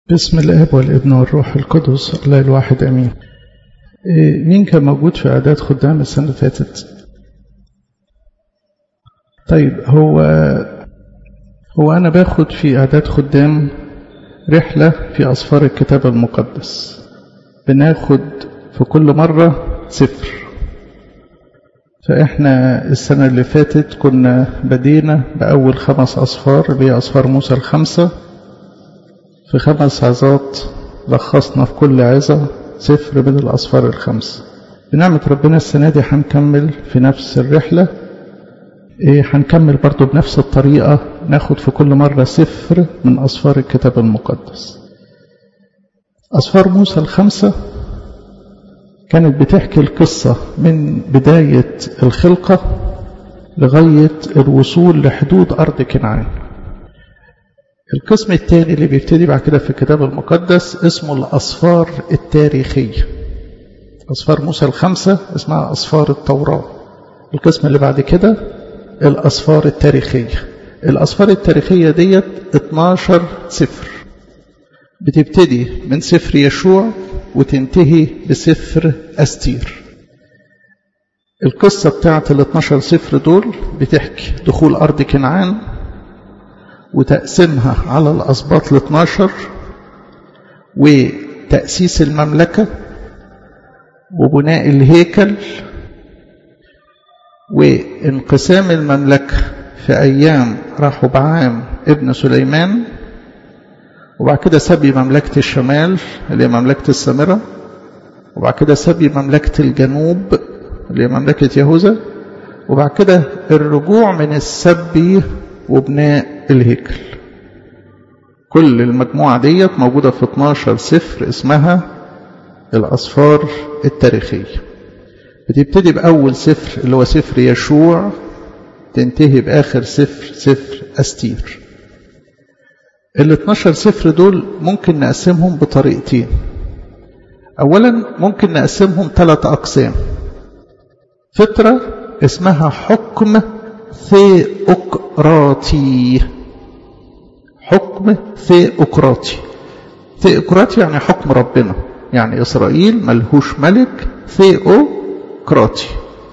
بسم الاب والابن والروح القدس الله الواحد امين إيه، مين كان موجود في اعداد خدام السنه اللي فاتت طيب هو هو انا باخد في اعداد خدام رحله في اسفار الكتاب المقدس بناخد في كل مره سفر فاحنا السنه اللي فاتت كنا بدينا باول خمس اسفار اللي هي اسفار موسى الخمسه في خمس عظات لخصنا في كل عظة سفر من الأسفار الخمس بنعمة ربنا السنة دي هنكمل في نفس الرحلة إيه هنكمل برضو بنفس الطريقة ناخد في كل مرة سفر من أسفار الكتاب المقدس أسفار موسى الخمسة كانت بتحكي القصة من بداية الخلقة لغاية الوصول لحدود أرض كنعان القسم الثاني اللي بيبتدي بعد كده في الكتاب المقدس اسمه الأسفار التاريخية أسفار موسى الخمسة اسمها أسفار التوراة القسم اللي بعد كده الأسفار التاريخية الأسفار التاريخية ديت 12 سفر بتبتدي من سفر يشوع وتنتهي بسفر أستير القصة بتاعت ال 12 سفر دول بتحكي دخول أرض كنعان وتقسيمها على الأسباط ال 12 وتأسيس المملكة وبناء الهيكل وانقسام المملكة في أيام رحبعام ابن سليمان وبعد كده سبي مملكة الشمال اللي هي مملكة السامرة وبعد كده سبي مملكة الجنوب اللي هي مملكة يهوذا وبعد كده الرجوع من السبي وبناء الهيكل كل المجموعة ديت موجودة في 12 سفر اسمها الأسفار التاريخية بتبتدي بأول سفر اللي هو سفر يشوع تنتهي بآخر سفر سفر أستير ال 12 سفر دول ممكن نقسمهم بطريقتين أولا ممكن نقسمهم ثلاث أقسام فترة اسمها حكم ثيوقراطي حكم ثيوقراطي ثيوقراطي يعني حكم ربنا يعني إسرائيل ملهوش ملك ثيوقراطي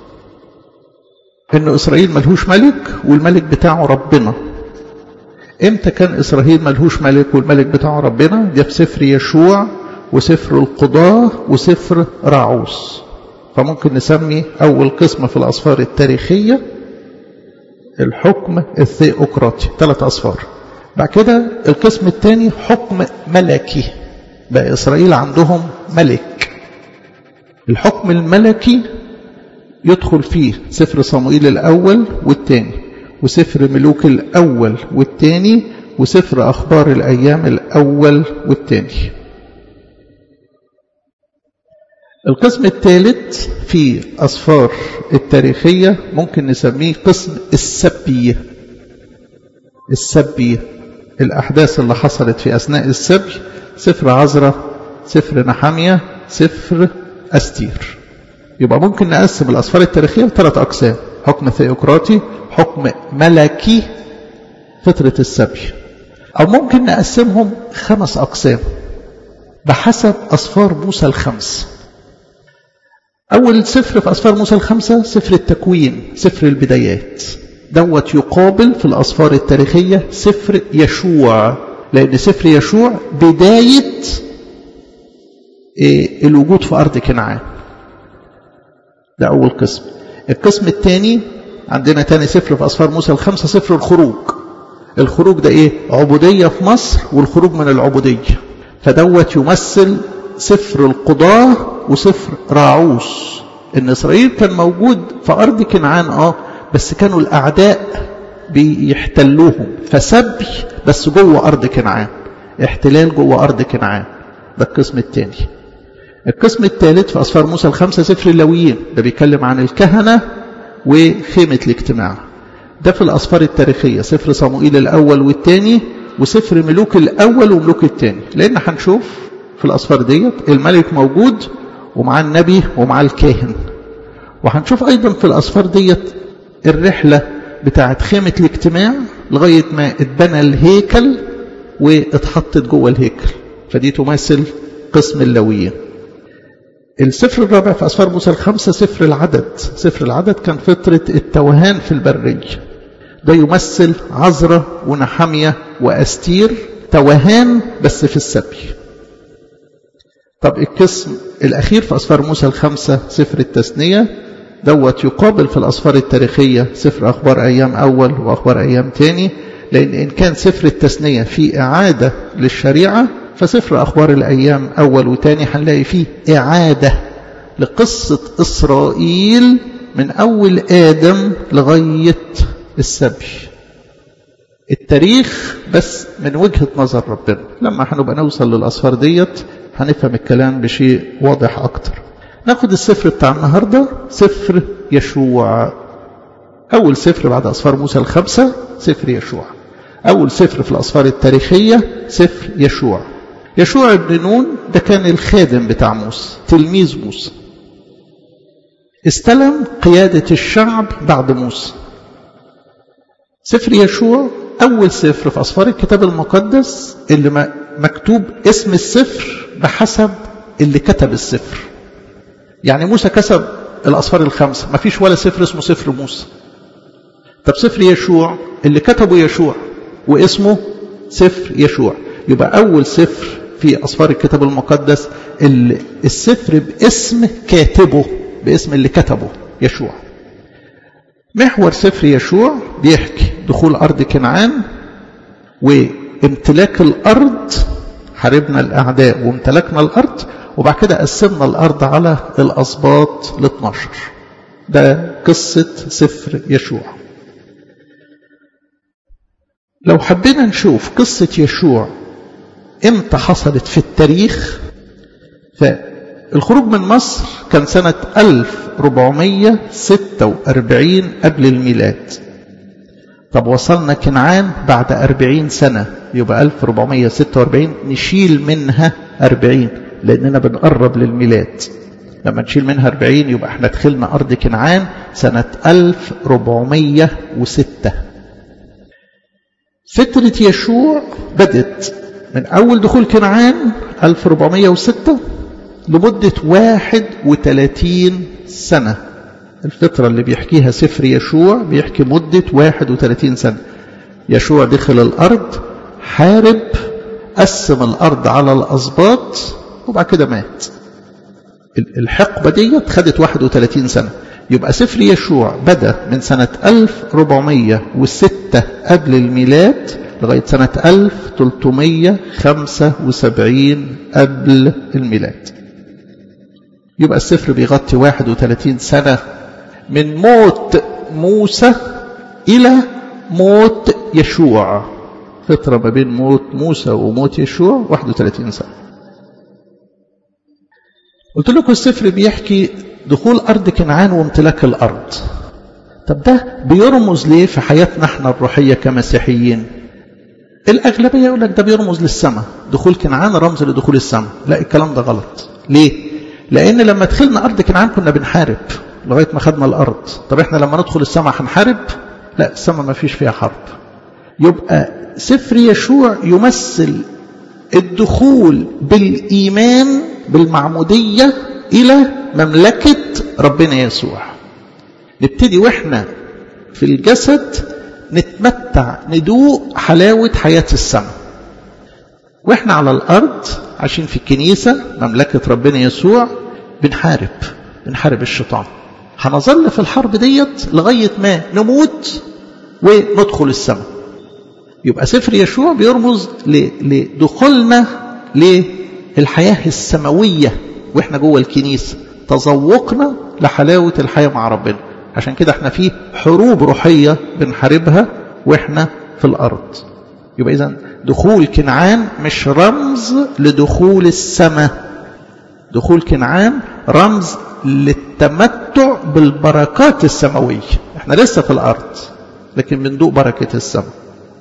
إن إسرائيل ملهوش ملك والملك بتاعه ربنا إمتى كان إسرائيل ملهوش ملك والملك بتاعه ربنا ده في سفر يشوع وسفر القضاة وسفر راعوس فممكن نسمي أول قسم في الأسفار التاريخية الحكم الثيوقراطي ثلاث أصفار بعد كده القسم الثاني حكم ملكي بقى إسرائيل عندهم ملك الحكم الملكي يدخل فيه سفر صموئيل الأول والثاني وسفر ملوك الأول والثاني وسفر أخبار الأيام الأول والثاني القسم الثالث في أصفار التاريخية ممكن نسميه قسم السبي السبي الأحداث اللي حصلت في أثناء السبي سفر عزرة سفر نحامية سفر أستير يبقى ممكن نقسم الأسفار التاريخية لثلاث أقسام حكم ثيوقراطي حكم ملكي فترة السبي أو ممكن نقسمهم خمس أقسام بحسب أسفار موسى الخمس أول سفر في أسفار موسى الخمسة سفر التكوين سفر البدايات دوت يقابل في الأسفار التاريخية سفر يشوع لأن سفر يشوع بداية الوجود في أرض كنعان ده أول قسم القسم الثاني عندنا تاني سفر في أسفار موسى الخمسة سفر الخروج الخروج ده إيه عبودية في مصر والخروج من العبودية فدوت يمثل سفر القضاة وسفر راعوس ان اسرائيل كان موجود في ارض كنعان اه بس كانوا الاعداء بيحتلوهم فسبي بس جوه ارض كنعان احتلال جوه ارض كنعان ده القسم الثاني القسم الثالث في اسفار موسى الخمسه سفر اللاويين ده بيتكلم عن الكهنه وخيمه الاجتماع ده في الاسفار التاريخيه سفر صموئيل الاول والثاني وسفر ملوك الاول وملوك الثاني لان هنشوف في الاسفار ديت الملك موجود ومعاه النبي ومعاه الكاهن وهنشوف أيضا في الأسفار ديت الرحلة بتاعت خيمة الاجتماع لغاية ما اتبنى الهيكل واتحطت جوه الهيكل فدي تمثل قسم اللويين السفر الرابع في أسفار موسى الخمسة سفر العدد سفر العدد كان فترة التوهان في البرية ده يمثل عزرة ونحمية وأستير توهان بس في السبي طب القسم الأخير في أسفار موسى الخمسة سفر التثنية دوت يقابل في الأسفار التاريخية سفر أخبار أيام أول وأخبار أيام تاني لأن إن كان سفر التثنية في إعادة للشريعة فسفر أخبار الأيام أول وتاني هنلاقي فيه إعادة لقصة إسرائيل من أول آدم لغاية السبي التاريخ بس من وجهة نظر ربنا لما هنبقى نوصل للأسفار ديت هنفهم الكلام بشيء واضح أكتر ناخد السفر بتاع النهاردة سفر يشوع أول سفر بعد أسفار موسى الخمسة سفر يشوع أول سفر في الأسفار التاريخية سفر يشوع يشوع بن نون ده كان الخادم بتاع موسى تلميذ موسى استلم قيادة الشعب بعد موسى سفر يشوع أول سفر في أسفار الكتاب المقدس اللي مكتوب اسم السفر بحسب اللي كتب السفر يعني موسى كسب الأسفار الخمسة ما فيش ولا سفر اسمه سفر موسى طب سفر يشوع اللي كتبه يشوع واسمه سفر يشوع يبقى أول سفر في أسفار الكتاب المقدس اللي السفر باسم كاتبه باسم اللي كتبه يشوع محور سفر يشوع بيحكي دخول أرض كنعان وامتلاك الأرض حاربنا الأعداء وامتلكنا الأرض وبعد كده قسمنا الأرض على الأسباط ال 12 ده قصة سفر يشوع لو حبينا نشوف قصة يشوع امتى حصلت في التاريخ فالخروج من مصر كان سنة 1446 قبل الميلاد طب وصلنا كنعان بعد 40 سنة يبقى 1446 نشيل منها 40 لأننا بنقرب للميلاد لما نشيل منها 40 يبقى احنا دخلنا أرض كنعان سنة 1406 فترة يشوع بدت من أول دخول كنعان 1406 لمدة 31 سنة الفترة اللي بيحكيها سفر يشوع بيحكي مدة 31 سنة يشوع دخل الأرض حارب قسم الأرض على الأسباط وبعد كده مات الحقبة دي خدت 31 سنة يبقى سفر يشوع بدأ من سنة 1406 قبل الميلاد لغاية سنة 1375 قبل الميلاد يبقى السفر بيغطي 31 سنة من موت موسى إلى موت يشوع فترة ما بين موت موسى وموت يشوع 31 سنة قلت لكم السفر بيحكي دخول أرض كنعان وامتلاك الأرض طب ده بيرمز ليه في حياتنا احنا الروحية كمسيحيين الأغلبية يقول لك ده بيرمز للسماء دخول كنعان رمز لدخول السماء لا الكلام ده غلط ليه لأن لما دخلنا أرض كنعان كنا بنحارب لغاية ما خدنا الأرض طب احنا لما ندخل السماء هنحارب لا السماء ما فيش فيها حرب يبقى سفر يشوع يمثل الدخول بالإيمان بالمعمودية إلى مملكة ربنا يسوع نبتدي وإحنا في الجسد نتمتع ندوق حلاوة حياة السماء وإحنا على الأرض عايشين في الكنيسة مملكة ربنا يسوع بنحارب بنحارب الشيطان هنظل في الحرب ديت لغاية ما نموت وندخل السماء يبقى سفر يشوع بيرمز لدخولنا للحياة السماوية واحنا جوه الكنيسة تذوقنا لحلاوة الحياة مع ربنا عشان كده احنا في حروب روحية بنحاربها واحنا في الأرض يبقى إذا دخول كنعان مش رمز لدخول السماء دخول كنعان رمز للتمتع بالبركات السماوية احنا لسه في الأرض لكن بندوق بركة السماء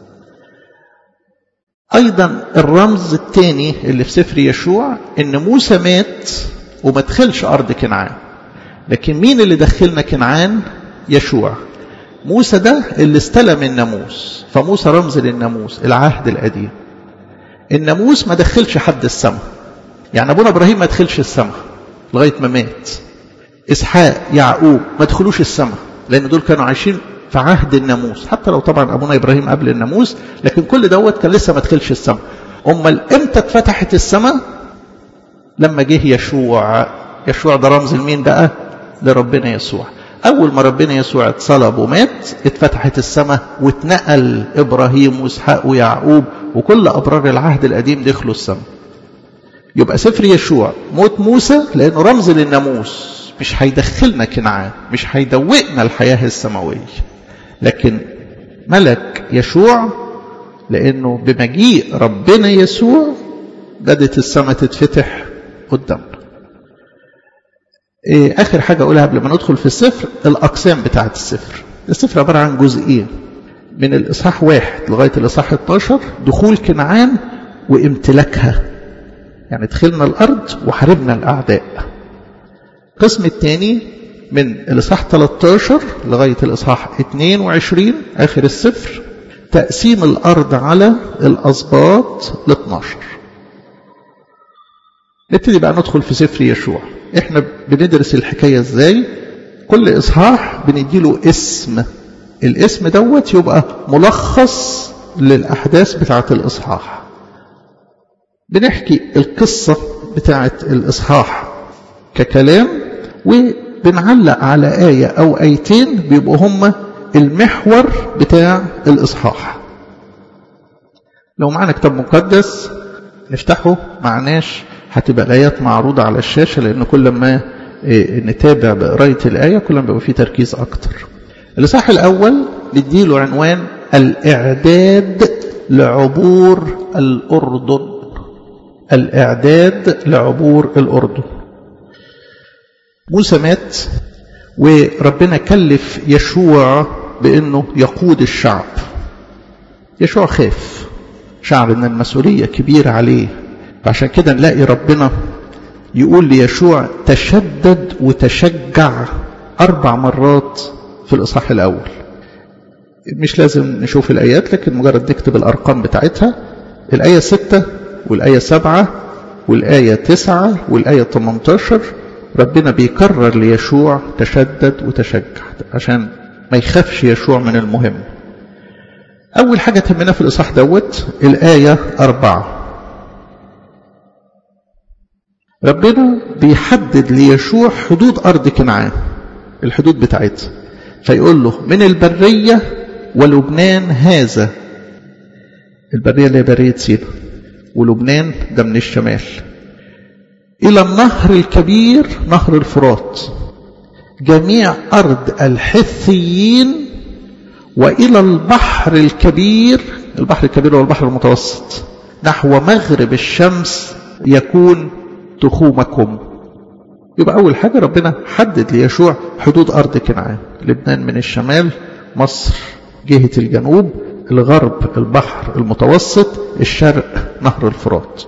أيضا الرمز الثاني اللي في سفر يشوع إن موسى مات وما دخلش أرض كنعان لكن مين اللي دخلنا كنعان يشوع موسى ده اللي استلم الناموس فموسى رمز للناموس العهد القديم الناموس ما دخلش حد السماء يعني ابونا ابراهيم ما دخلش السماء لغايه ما مات اسحاق يعقوب ما دخلوش السماء لان دول كانوا عايشين في عهد الناموس حتى لو طبعا ابونا ابراهيم قبل الناموس لكن كل دوت كان لسه ما دخلش السماء امال امتى اتفتحت السماء لما جه يشوع يشوع ده رمز لمين بقى لربنا يسوع اول ما ربنا يسوع اتصلب ومات اتفتحت السماء واتنقل ابراهيم واسحاق ويعقوب وكل ابرار العهد القديم دخلوا السماء يبقى سفر يشوع موت موسى لانه رمز للناموس مش هيدخلنا كنعان مش هيدوقنا الحياه السماويه لكن ملك يشوع لانه بمجيء ربنا يسوع بدت السماء تتفتح قدامنا إيه اخر حاجه اقولها قبل ما ندخل في السفر الاقسام بتاعه السفر السفر عباره عن جزئين من الاصحاح واحد لغايه الاصحاح 12 دخول كنعان وامتلاكها يعني دخلنا الارض وحاربنا الاعداء القسم الثاني من الاصحاح 13 لغايه الاصحاح 22 اخر السفر تقسيم الارض على الاسباط ل 12 نبتدي بقى ندخل في سفر يشوع احنا بندرس الحكايه ازاي كل اصحاح بنديله اسم الاسم دوت يبقى ملخص للاحداث بتاعه الاصحاح بنحكي القصه بتاعه الاصحاح ككلام وبنعلق على ايه او ايتين بيبقوا هما المحور بتاع الاصحاح لو معانا كتاب مقدس نفتحه معناش هتبقى الآيات معروضة على الشاشة لأن كل ما نتابع بقراية الآية كل ما بيبقى فيه تركيز أكتر الإصحاح الأول نديله عنوان الإعداد لعبور الأردن الإعداد لعبور الأردن موسى مات وربنا كلف يشوع بأنه يقود الشعب يشوع خاف شعر أن المسؤولية كبيرة عليه فعشان كده نلاقي ربنا يقول ليشوع تشدد وتشجع أربع مرات في الإصحاح الأول مش لازم نشوف الآيات لكن مجرد نكتب الأرقام بتاعتها الآية ستة والآية سبعة والآية تسعة والآية 18 ربنا بيكرر ليشوع تشدد وتشجع عشان ما يخافش يشوع من المهم أول حاجة تهمنا في الإصحاح دوت الآية أربعة ربنا بيحدد ليشوع حدود أرض كنعان الحدود بتاعتها فيقول له من البرية ولبنان هذا البرية اللي هي برية سينا ولبنان ده من الشمال إلى النهر الكبير نهر الفرات جميع أرض الحثيين وإلى البحر الكبير البحر الكبير هو البحر المتوسط نحو مغرب الشمس يكون تخومكم يبقى أول حاجة ربنا حدد ليشوع حدود أرض كنعان لبنان من الشمال مصر جهة الجنوب الغرب البحر المتوسط الشرق نهر الفرات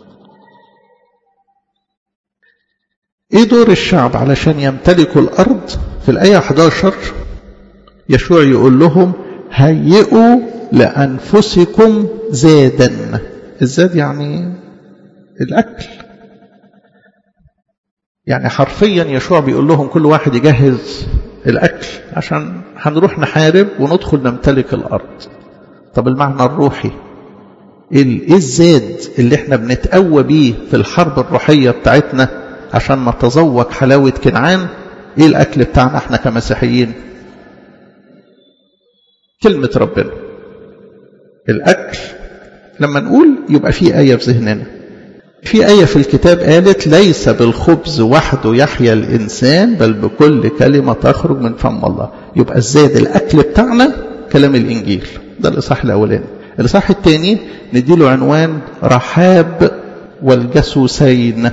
ايه دور الشعب علشان يمتلكوا الارض في الايه 11 يشوع يقول لهم هيئوا لانفسكم زادا الزاد يعني الاكل يعني حرفيا يشوع بيقول لهم كل واحد يجهز الاكل عشان هنروح نحارب وندخل نمتلك الارض طب المعنى الروحي ايه الزاد اللي احنا بنتقوى بيه في الحرب الروحيه بتاعتنا عشان نتذوق حلاوه كنعان ايه الاكل بتاعنا احنا كمسيحيين كلمه ربنا الاكل لما نقول يبقى في ايه في ذهننا في آية في الكتاب قالت ليس بالخبز وحده يحيا الإنسان بل بكل كلمة تخرج من فم الله يبقى الزاد الأكل بتاعنا كلام الإنجيل ده الإصحاح الأولاني الإصحاح الثاني نديله عنوان رحاب والجاسوسين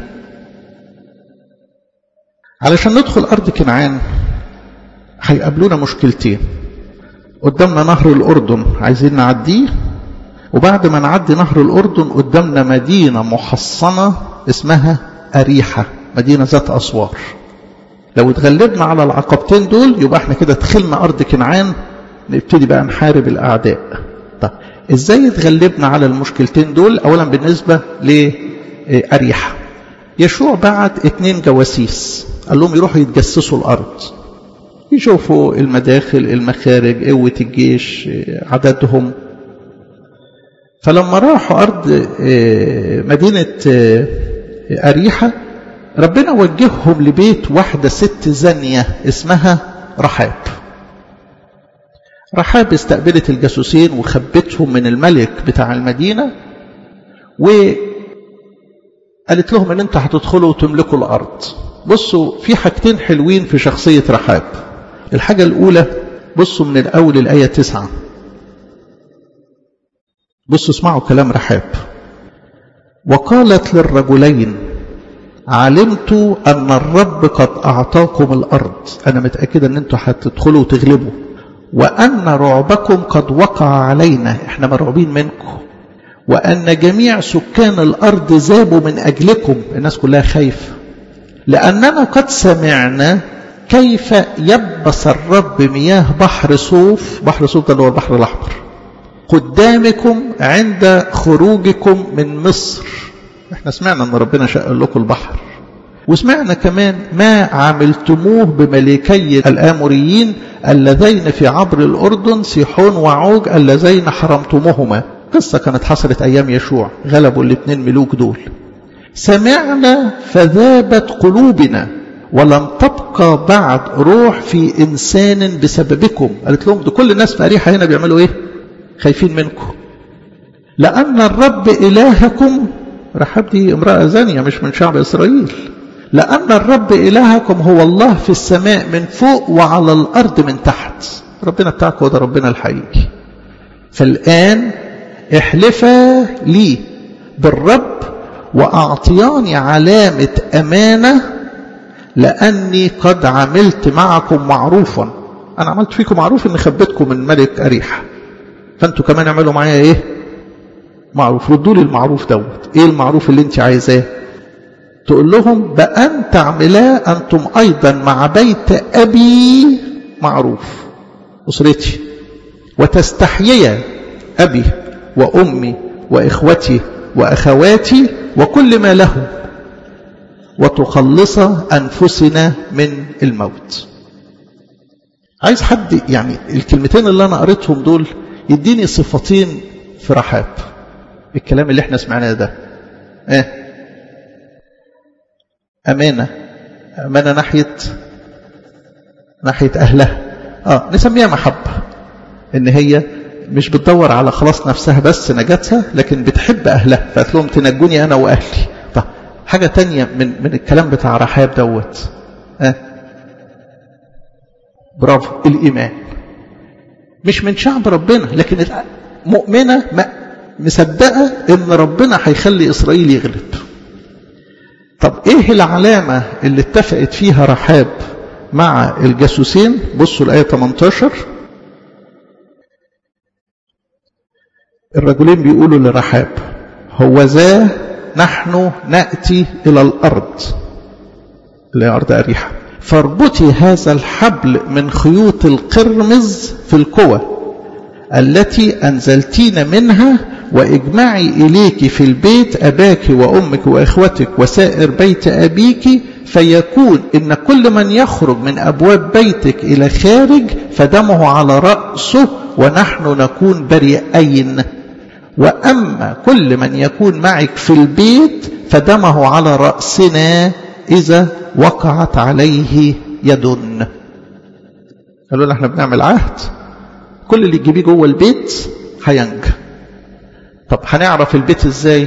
علشان ندخل أرض كنعان هيقابلونا مشكلتين قدامنا نهر الأردن عايزين نعديه وبعد ما نعدي نهر الأردن قدامنا مدينة محصنة اسمها أريحة مدينة ذات أسوار لو اتغلبنا على العقبتين دول يبقى احنا كده دخلنا أرض كنعان نبتدي بقى نحارب الأعداء طب ازاي اتغلبنا على المشكلتين دول اولا بالنسبة لأريحة يشوع بعت اتنين جواسيس قال لهم يروحوا يتجسسوا الارض يشوفوا المداخل المخارج قوة الجيش عددهم فلما راحوا أرض مدينة أريحة ربنا وجههم لبيت واحدة ست زانية اسمها رحاب رحاب استقبلت الجاسوسين وخبتهم من الملك بتاع المدينة وقالت لهم ان انتوا هتدخلوا وتملكوا الارض بصوا في حاجتين حلوين في شخصية رحاب الحاجة الاولى بصوا من الاول الاية تسعة بصوا اسمعوا كلام رحاب وقالت للرجلين علمت أن الرب قد أعطاكم الأرض أنا متأكد أن أنتوا هتدخلوا وتغلبوا وأن رعبكم قد وقع علينا إحنا مرعوبين منكم وأن جميع سكان الأرض ذابوا من أجلكم الناس كلها خايفة لأننا قد سمعنا كيف يبس الرب مياه بحر صوف بحر صوف ده اللي هو البحر الأحمر قدامكم عند خروجكم من مصر احنا سمعنا ان ربنا شق لكم البحر وسمعنا كمان ما عملتموه بملكي الآموريين اللذين في عبر الأردن سيحون وعوج اللذين حرمتموهما قصة كانت حصلت أيام يشوع غلبوا الاثنين ملوك دول سمعنا فذابت قلوبنا ولم تبقى بعد روح في إنسان بسببكم قالت لهم ده كل الناس في أريحة هنا بيعملوا إيه خايفين منكم لأن الرب إلهكم رحاب دي امرأة زانية مش من شعب إسرائيل لأن الرب إلهكم هو الله في السماء من فوق وعلى الأرض من تحت ربنا بتاعكم ده ربنا الحقيقي فالآن احلفا لي بالرب وأعطياني علامة أمانة لأني قد عملت معكم معروفا أنا عملت فيكم معروف أني خبتكم من ملك أريحة فأنتوا كمان اعملوا معايا إيه معروف ردوا لي المعروف دوت إيه المعروف اللي أنت عايزاه تقول لهم بأن تعملا أنتم أيضا مع بيت أبي معروف أسرتي وتستحيي أبي وأمي وإخوتي وأخواتي وكل ما لهم وتخلص أنفسنا من الموت عايز حد يعني الكلمتين اللي أنا قريتهم دول يديني صفتين في رحاب الكلام اللي احنا سمعناه ده ايه أمانة أمانة ناحية ناحية أهلها آه نسميها محبة إن هي مش بتدور على خلاص نفسها بس نجاتها لكن بتحب أهلها فقالت لهم تنجوني أنا وأهلي طب حاجة تانية من من الكلام بتاع رحاب دوت آه برافو الإيمان مش من شعب ربنا لكن مؤمنة مصدقة إن ربنا هيخلي إسرائيل يغلب طب ايه العلامة اللي اتفقت فيها رحاب مع الجاسوسين بصوا الآية 18 الرجلين بيقولوا لرحاب هو ذا نحن نأتي إلى الأرض اللي هي أرض أريحة فاربطي هذا الحبل من خيوط القرمز في الكوى التي أنزلتين منها واجمعي إليك في البيت أباك وأمك وإخوتك وسائر بيت أبيك فيكون إن كل من يخرج من أبواب بيتك إلى خارج فدمه على رأسه ونحن نكون بريئين وأما كل من يكون معك في البيت فدمه على رأسنا إذا وقعت عليه يد قالوا احنا بنعمل عهد كل اللي تجيبيه جوه البيت هينجى طب هنعرف البيت ازاي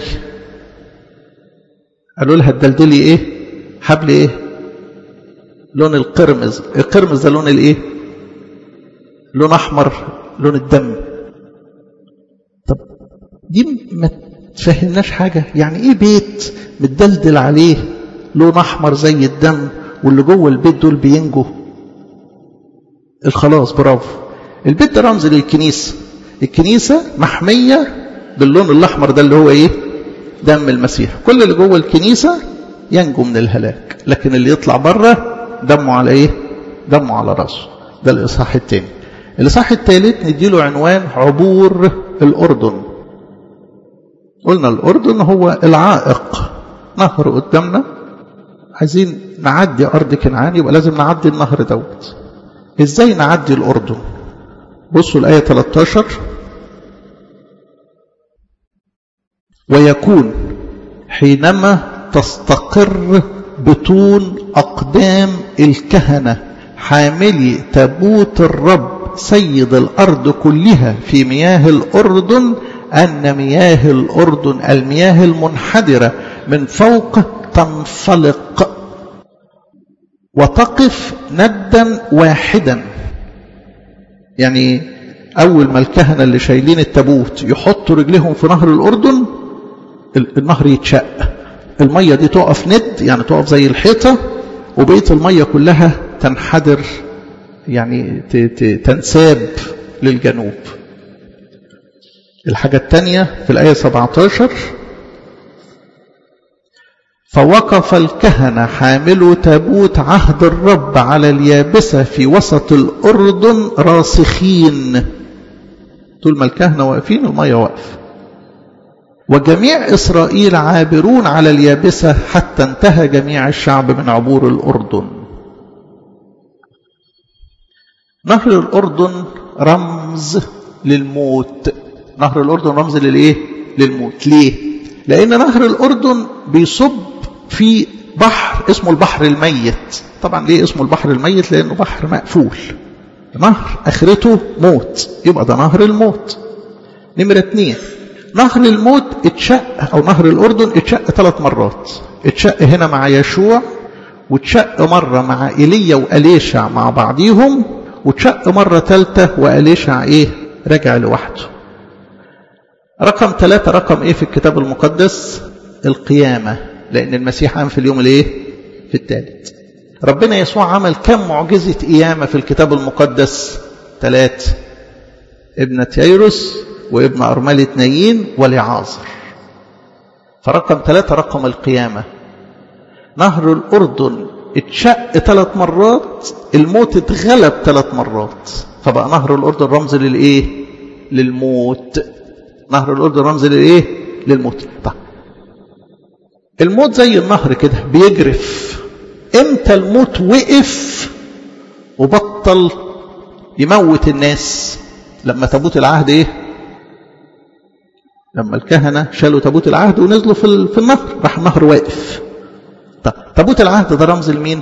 قالوا لها الدلدلي ايه حبل ايه لون القرمز القرمز ده لون الايه لون احمر لون الدم طب دي ما تفهمناش حاجة يعني ايه بيت متدلدل عليه لون احمر زي الدم واللي جوه البيت دول بينجوا الخلاص برافو البيت ده رمز للكنيسة الكنيسة محمية باللون الأحمر ده اللي هو إيه دم المسيح كل اللي جوه الكنيسة ينجو من الهلاك لكن اللي يطلع بره دمه على إيه دمه على راسه ده الإصحاح الثاني الإصحاح الثالث نديله عنوان عبور الأردن قلنا الأردن هو العائق نهر قدامنا عايزين نعدي أرض كنعان يبقى لازم نعدي النهر دوت إزاي نعدي الأردن بصوا الآية 13 ويكون حينما تستقر بطون أقدام الكهنة حاملي تابوت الرب سيد الأرض كلها في مياه الأردن أن مياه الأردن المياه المنحدرة من فوق تنفلق وتقف ندا واحدا يعني أول ما الكهنة اللي شايلين التابوت يحطوا رجلهم في نهر الأردن النهر يتشق المية دي تقف ند يعني تقف زي الحيطة وبقية المية كلها تنحدر يعني تنساب للجنوب الحاجة الثانية في الآية 17 فوقف الكهنة حاملوا تابوت عهد الرب على اليابسة في وسط الأردن راسخين طول ما الكهنة واقفين المية واقفة وجميع إسرائيل عابرون على اليابسة حتى انتهى جميع الشعب من عبور الأردن نهر الأردن رمز للموت نهر الأردن رمز للإيه؟ للموت ليه؟ لأن نهر الأردن بيصب في بحر اسمه البحر الميت طبعا ليه اسمه البحر الميت لأنه بحر مقفول نهر آخرته موت يبقى ده نهر الموت نمرة اتنين نهر الموت اتشق أو نهر الأردن اتشق ثلاث مرات اتشق هنا مع يشوع واتشق مرة مع إيليا وأليشع مع بعضيهم واتشق مرة ثالثة وأليشع إيه رجع لوحده رقم ثلاثة رقم إيه في الكتاب المقدس القيامة لأن المسيح قام في اليوم الإيه في الثالث ربنا يسوع عمل كم معجزة قيامة في الكتاب المقدس ثلاثة ابنة ييروس وابن أرملة نايين ولعازر فرقم ثلاثة رقم القيامة نهر الأردن اتشق ثلاث مرات الموت اتغلب ثلاث مرات فبقى نهر الأردن رمز للإيه للموت نهر الأردن رمز للإيه للموت طيب الموت زي النهر كده بيجرف امتى الموت وقف وبطل يموت الناس لما تابوت العهد ايه لما الكهنة شالوا تابوت العهد ونزلوا في, في النهر راح النهر واقف طب تابوت العهد ده رمز لمين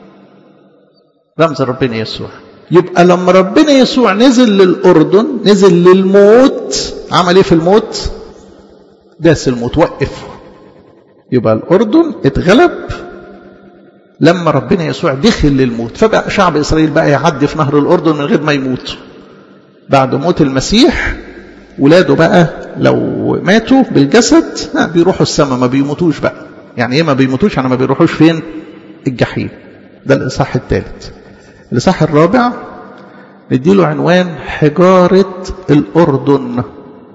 رمز ربنا يسوع يبقى لما ربنا يسوع نزل للأردن نزل للموت عمل ايه في الموت داس الموت وقف يبقى الأردن اتغلب لما ربنا يسوع دخل للموت فبقى شعب إسرائيل بقى يعدي في نهر الأردن من غير ما يموت بعد موت المسيح ولاده بقى لو ماتوا بالجسد بيروحوا السماء ما بيموتوش بقى يعني ايه ما بيموتوش يعني ما بيروحوش فين الجحيم ده الإصحاح الثالث الإصحاح الرابع نديله عنوان حجارة الأردن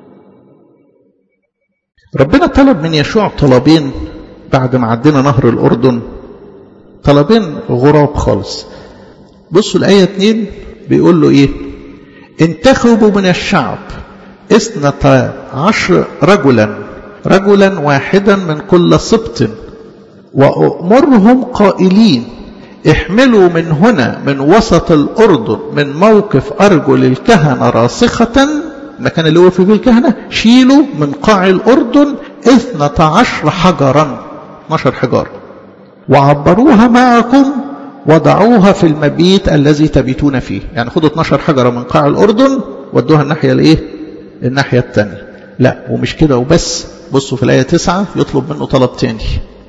ربنا طلب من يشوع طلبين بعد ما عدينا نهر الأردن طلبين غراب خالص بصوا الآية 2 بيقول له إيه انتخبوا من الشعب اثنتا عشر رجلا رجلا واحدا من كل سبط وأمرهم قائلين احملوا من هنا من وسط الأردن من موقف أرجل الكهنة راسخة المكان اللي وقفوا فيه الكهنة شيلوا من قاع الأردن اثنتا عشر حجرا 12 حجارة وعبروها معكم وضعوها في المبيت الذي تبيتون فيه يعني خدوا 12 حجرة من قاع الأردن ودوها الناحية الايه الناحية الثانية لا ومش كده وبس بصوا في الآية 9 يطلب منه طلب تاني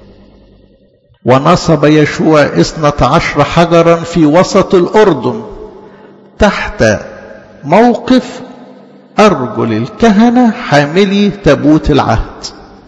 ونصب يشوع اثنة عشر حجرا في وسط الأردن تحت موقف أرجل الكهنة حاملي تابوت العهد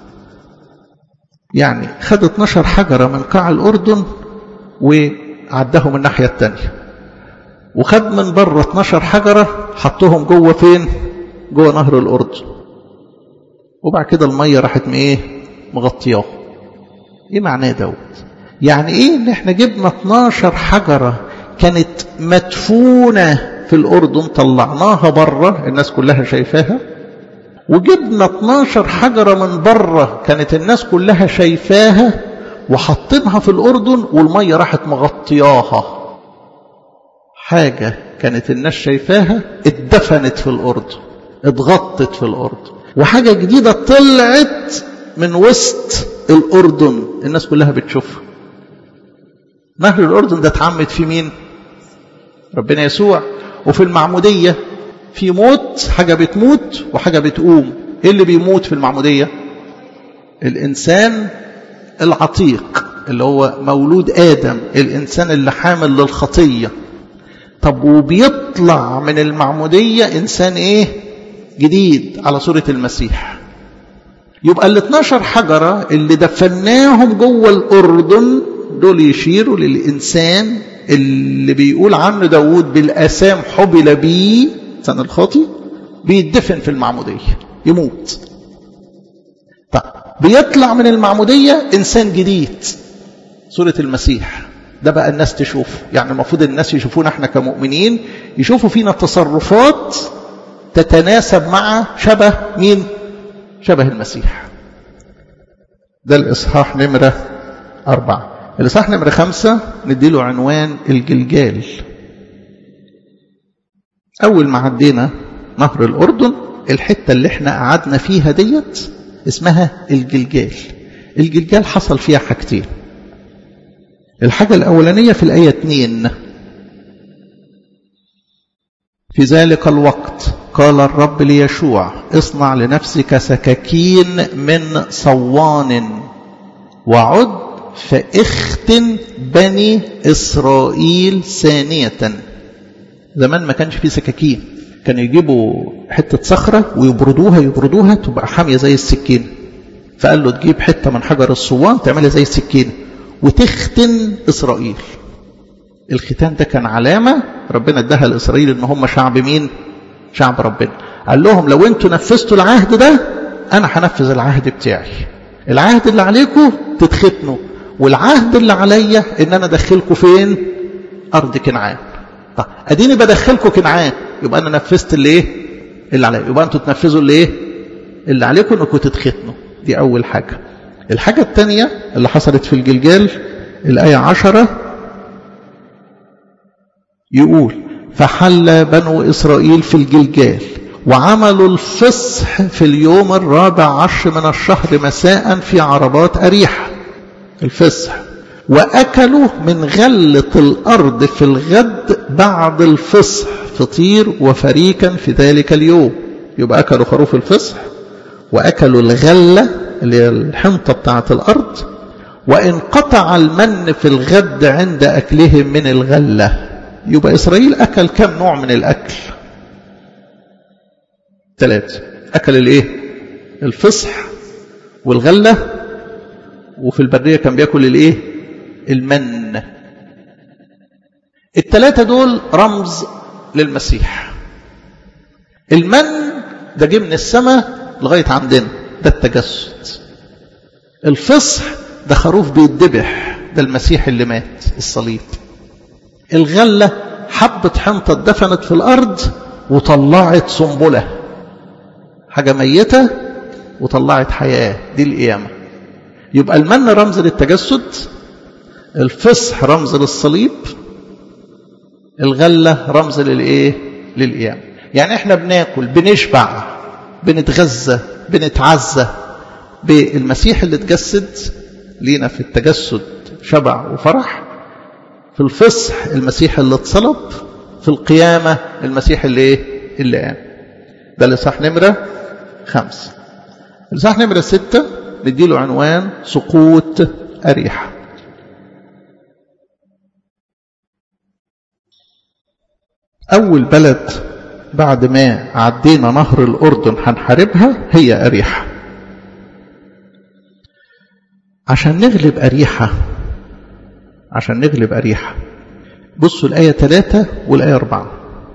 يعني خد 12 حجرة من قاع الأردن وعدهم الناحية التانية وخد من بره 12 حجرة حطهم جوه فين جوه نهر الأردن وبعد كده المية راحت ايه مغطياه ايه معناه دوت يعني ايه ان احنا جبنا 12 حجرة كانت مدفونة في الأردن طلعناها بره الناس كلها شايفاها وجبنا 12 حجرة من بره كانت الناس كلها شايفاها وحطينها في الأردن والمية راحت مغطياها حاجة كانت الناس شايفاها اتدفنت في الأردن اتغطت في الأردن وحاجة جديدة طلعت من وسط الأردن الناس كلها بتشوفها نهر الأردن ده اتعمد في مين ربنا يسوع وفي المعمودية في موت حاجة بتموت وحاجة بتقوم ايه اللي بيموت في المعمودية الإنسان العتيق اللي هو مولود آدم الإنسان اللي حامل للخطية طب وبيطلع من المعمودية إنسان إيه جديد على صورة المسيح يبقى ال 12 حجرة اللي دفناهم جوه الأردن دول يشيروا للإنسان اللي بيقول عنه داود بالأسام حبل بيه سنة الخاطي بيدفن في المعمودية يموت طيب بيطلع من المعمودية إنسان جديد صورة المسيح ده بقى الناس تشوفه يعني المفروض الناس يشوفونا احنا كمؤمنين يشوفوا فينا تصرفات تتناسب مع شبه مين شبه المسيح ده الإصحاح نمرة أربعة الإصحاح نمرة خمسة نديله عنوان الجلجال أول ما عدينا نهر الأردن الحتة اللي احنا قعدنا فيها ديت اسمها الجلجال الجلجال حصل فيها حاجتين الحاجة الأولانية في الآية 2 في ذلك الوقت قال الرب ليشوع اصنع لنفسك سكاكين من صوان وعد فاختن بني إسرائيل ثانية زمان ما كانش فيه سكاكين كانوا يجيبوا حتة صخرة ويبردوها يبردوها تبقى حامية زي السكين فقال له تجيب حتة من حجر الصوان تعملها زي السكين وتختن إسرائيل الختان ده كان علامة ربنا اداها لإسرائيل ان هم شعب مين شعب ربنا قال لهم لو انتوا نفذتوا العهد ده انا هنفذ العهد بتاعي العهد اللي عليكم تتختنوا والعهد اللي عليا ان انا ادخلكم فين ارض كنعان طب اديني بدخلكم كنعان يبقى انا نفذت اللي ايه اللي عليا يبقى انتوا تنفذوا اللي ايه اللي عليكم انكم تتختنوا دي اول حاجه الحاجه الثانيه اللي حصلت في الجلجال الايه عشرة يقول فحل بنو إسرائيل في الجلجال وعملوا الفصح في اليوم الرابع عشر من الشهر مساء في عربات أريحة الفصح وأكلوا من غلة الأرض في الغد بعد الفصح فطير وفريكا في ذلك اليوم يبقى أكلوا خروف الفصح وأكلوا الغلة اللي هي الحنطة بتاعة الأرض وانقطع المن في الغد عند أكلهم من الغلة يبقى إسرائيل أكل كم نوع من الأكل ثلاثة أكل الإيه الفصح والغلة وفي البرية كان بيأكل الإيه المن الثلاثة دول رمز للمسيح المن ده جه من السماء لغاية عندنا ده التجسد الفصح ده خروف بيتذبح ده المسيح اللي مات الصليب الغلة حبة حنطة اتدفنت في الأرض وطلعت سنبلة حاجة ميتة وطلعت حياة دي القيامة يبقى المن رمز للتجسد الفصح رمز للصليب الغلة رمز للإيه للقيامة يعني احنا بناكل بنشبع بنتغذى بنتعزى بالمسيح اللي اتجسد لينا في التجسد شبع وفرح في الفصح المسيح اللي اتصلب في القيامة المسيح اللي ايه اللي قام ده لصح نمرة خمسة لصح نمرة ستة نديله عنوان سقوط أريحة أول بلد بعد ما عدينا نهر الأردن هنحاربها هي أريحة عشان نغلب أريحة عشان نغلب أريحة بصوا الآية 3 والآية 4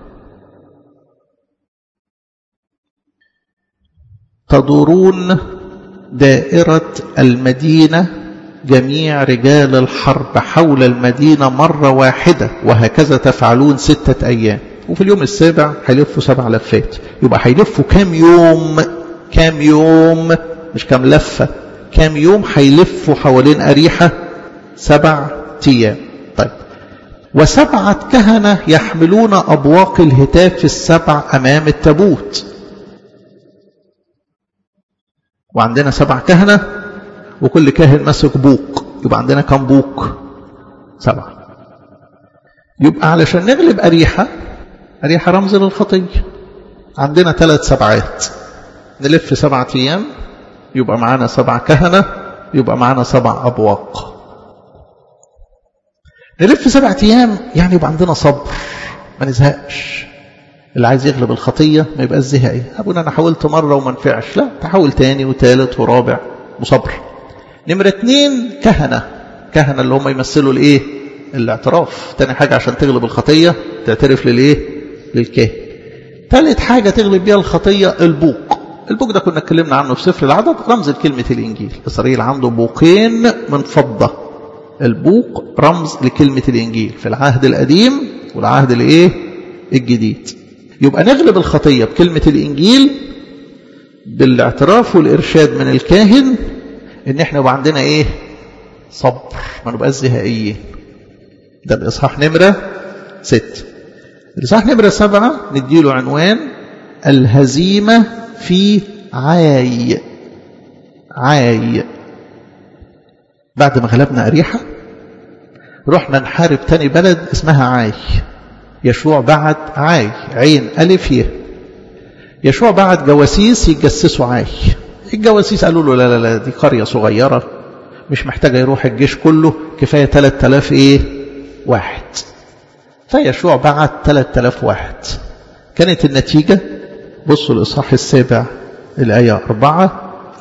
تدورون دائرة المدينة جميع رجال الحرب حول المدينة مرة واحدة وهكذا تفعلون ستة أيام وفي اليوم السابع هيلفوا سبع لفات يبقى هيلفوا كام يوم كام يوم مش كام لفة كام يوم هيلفوا حوالين أريحة سبع أيام طيب وسبعة كهنة يحملون أبواق الهتاف السبع أمام التابوت وعندنا سبع كهنة وكل كاهن ماسك بوق يبقى عندنا كم بوق سبعة يبقى علشان نغلب أريحة أريحة رمز للخطية عندنا ثلاث سبعات نلف سبعة أيام يبقى معانا سبع كهنة يبقى معانا سبع أبواق نلف سبعة أيام يعني يبقى عندنا صبر ما نزهقش اللي عايز يغلب الخطية ما يبقى زهقي أبونا أنا حاولت مرة وما نفعش لا تحاول تاني وتالت ورابع وصبر نمرة اتنين كهنة كهنة اللي هم يمثلوا الايه الاعتراف تاني حاجة عشان تغلب الخطية تعترف للايه للكاهن تالت حاجة تغلب بيها الخطية البوق البوق ده كنا اتكلمنا عنه في سفر العدد رمز لكلمة الإنجيل إسرائيل عنده بوقين من فضة البوق رمز لكلمة الإنجيل في العهد القديم والعهد الايه الجديد يبقى نغلب الخطية بكلمة الإنجيل بالاعتراف والإرشاد من الكاهن إن إحنا يبقى عندنا إيه صبر ما نبقاش زهقيين ده الإصحاح نمرة ست الإصحاح نمرة سبعة نديله عنوان الهزيمة في عاي عاي بعد ما غلبنا أريحة رحنا نحارب تاني بلد اسمها عاي يشوع بعت عاي عين ألف يه يشوع بعت جواسيس يتجسسوا عاي الجواسيس قالوا له لا لا لا دي قرية صغيرة مش محتاجة يروح الجيش كله كفاية 3000 ايه واحد فيشوع بعت 3000 واحد كانت النتيجة بصوا الإصحاح السابع الآية أربعة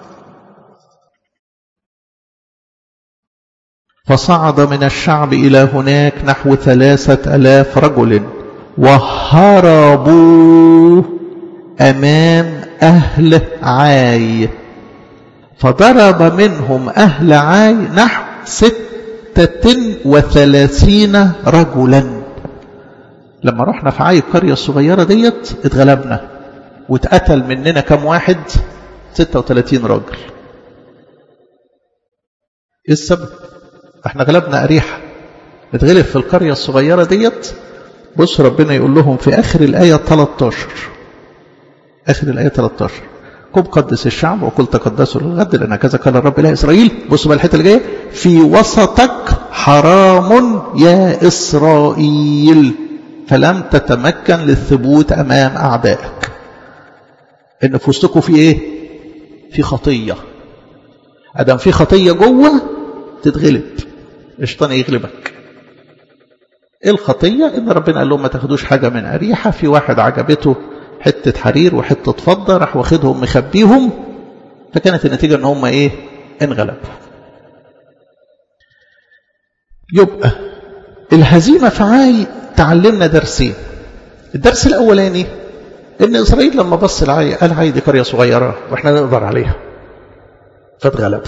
فصعد من الشعب إلى هناك نحو ثلاثة ألاف رجل وهربوا أمام أهل عاي فضرب منهم أهل عاي نحو ستة وثلاثين رجلا لما رحنا في عاي القرية الصغيرة ديت اتغلبنا واتقتل مننا كم واحد ستة وثلاثين راجل ايه السبب احنا غلبنا أريحة اتغلب في القرية الصغيرة ديت بص ربنا يقول لهم في آخر الآية 13 آخر الآية 13 قم قدس الشعب وقل تقدسوا للغد لأن كذا قال الرب إله إسرائيل بصوا بقى الحتة اللي جاية في وسطك حرام يا إسرائيل فلم تتمكن للثبوت أمام أعدائك إن في وسطكم في إيه في خطية أدم في خطية جوه تتغلب الشيطان يغلبك ايه الخطية ان ربنا قال لهم ما تاخدوش حاجة من أريحة في واحد عجبته حتة حرير وحتة فضة راح واخدهم مخبيهم فكانت النتيجة ان هم ايه انغلبوا يبقى الهزيمة في عاي تعلمنا درسين الدرس الأولاني ان إسرائيل لما بص العاي قال عاي دي قرية صغيرة واحنا نقدر عليها فاتغلبوا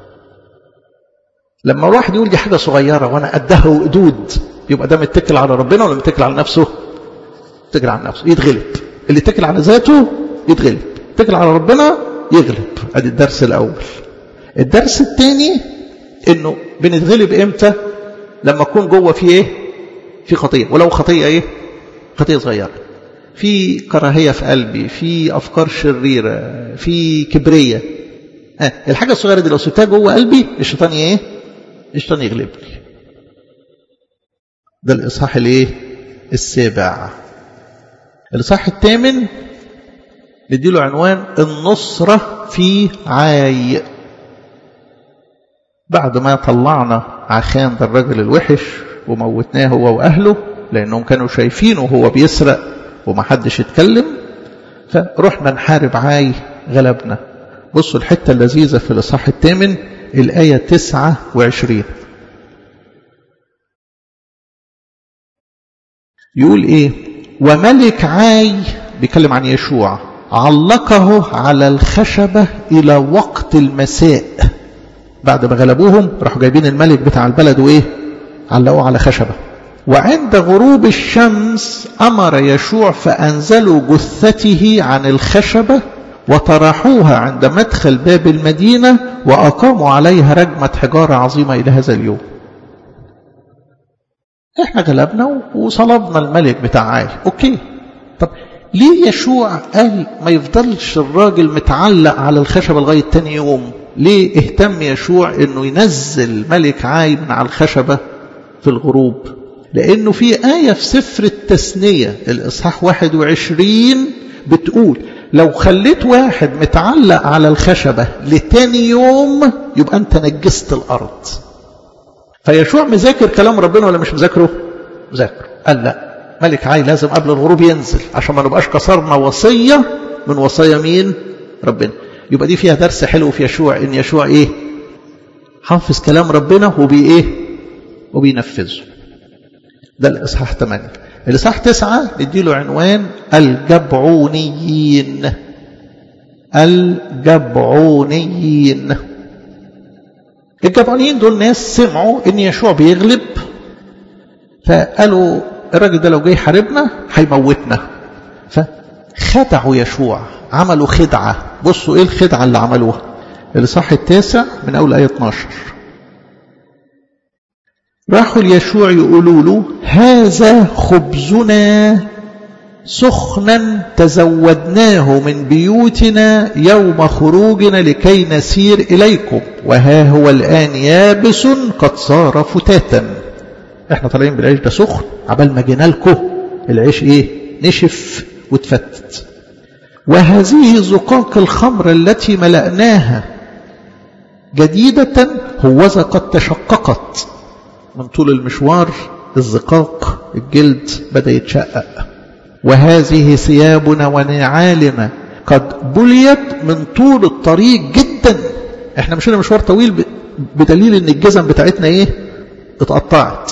لما واحد يقول دي حاجة صغيرة وانا قدها وقدود يبقى ده متكل على ربنا ولا متكل على نفسه متكل على نفسه يتغلب اللي يتكل على ذاته يتغلب يتكل على ربنا يغلب ادي الدرس الاول الدرس الثاني انه بنتغلب امتى لما اكون جوه في ايه في خطيه ولو خطيه ايه خطيه صغيره في كراهيه في قلبي في افكار شريره في كبريه ها الحاجه الصغيره دي لو سبتها جوه قلبي الشيطان ايه الشيطان يغلبني ده الإصحاح الايه السابع الإصحاح الثامن نديله عنوان النصرة في عاي بعد ما طلعنا عخان ده الرجل الوحش وموتناه هو وأهله لأنهم كانوا شايفينه وهو بيسرق ومحدش يتكلم فرحنا نحارب عاي غلبنا بصوا الحتة اللذيذة في الإصحاح الثامن الآية تسعة وعشرين يقول ايه وملك عاي بيتكلم عن يشوع علقه على الخشبة إلى وقت المساء بعد ما غلبوهم راحوا جايبين الملك بتاع البلد وإيه علقوه على خشبة وعند غروب الشمس أمر يشوع فأنزلوا جثته عن الخشبة وطرحوها عند مدخل باب المدينة وأقاموا عليها رجمة حجارة عظيمة إلى هذا اليوم احنا غلبنا وصلبنا الملك بتاع عاي اوكي طب ليه يشوع قال ما يفضلش الراجل متعلق على الخشبة لغاية تاني يوم ليه اهتم يشوع انه ينزل ملك عاي من على الخشبة في الغروب لانه في آية في سفر التثنية الاصحاح 21 بتقول لو خليت واحد متعلق على الخشبة لتاني يوم يبقى انت نجست الارض فيشوع مذاكر كلام ربنا ولا مش مذاكره مذاكره قال لا ملك عاي لازم قبل الغروب ينزل عشان ما نبقاش كسرنا وصية من وصايا مين ربنا يبقى دي فيها درس حلو في يشوع ان يشوع ايه حافظ كلام ربنا وبي ايه وبينفذه ده الاصحاح 8 الاصحاح 9 نديله عنوان الجبعونيين الجبعونيين الجبعونيين دول ناس سمعوا ان يشوع بيغلب فقالوا الراجل ده لو جاي يحاربنا هيموتنا فخدعوا يشوع عملوا خدعة بصوا ايه الخدعة اللي عملوها الإصحاح التاسع من أول آية 12 راحوا ليشوع يقولوا له هذا خبزنا سخنا تزودناه من بيوتنا يوم خروجنا لكي نسير إليكم وها هو الآن يابس قد صار فتاتا احنا طالعين بالعيش ده سخن عبال ما جينا لكم العيش ايه نشف وتفتت وهذه زقاق الخمر التي ملأناها جديدة هوذا قد تشققت من طول المشوار الزقاق الجلد بدأ يتشقق وهذه ثيابنا ونعالنا قد بليت من طول الطريق جدا احنا مشينا مشوار طويل بدليل ان الجزم بتاعتنا ايه اتقطعت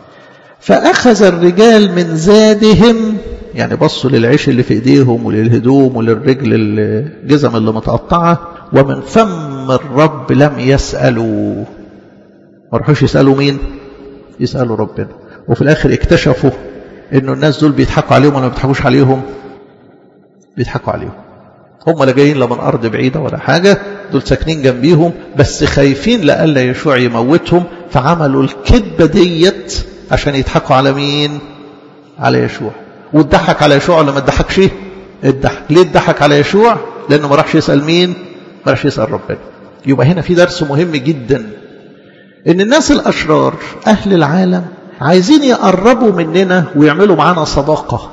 فأخذ الرجال من زادهم يعني بصوا للعيش اللي في ايديهم وللهدوم وللرجل الجزم اللي متقطعة ومن فم الرب لم يسألوا ما راحوش يسألوا مين يسألوا ربنا وفي الآخر اكتشفوا انه الناس دول بيضحكوا عليهم ولا ما بيضحكوش عليهم بيضحكوا عليهم هم لا جايين لا من أرض بعيدة ولا حاجة دول ساكنين جنبيهم بس خايفين لألا يشوع يموتهم فعملوا الكذبة ديت عشان يضحكوا على مين على يشوع واتضحك على يشوع ولا ما اتضحكش اتضحك ليه اتضحك على يشوع لانه ما راحش يسال مين ما راحش يسال ربنا يبقى هنا في درس مهم جدا ان الناس الاشرار اهل العالم عايزين يقربوا مننا ويعملوا معانا صداقه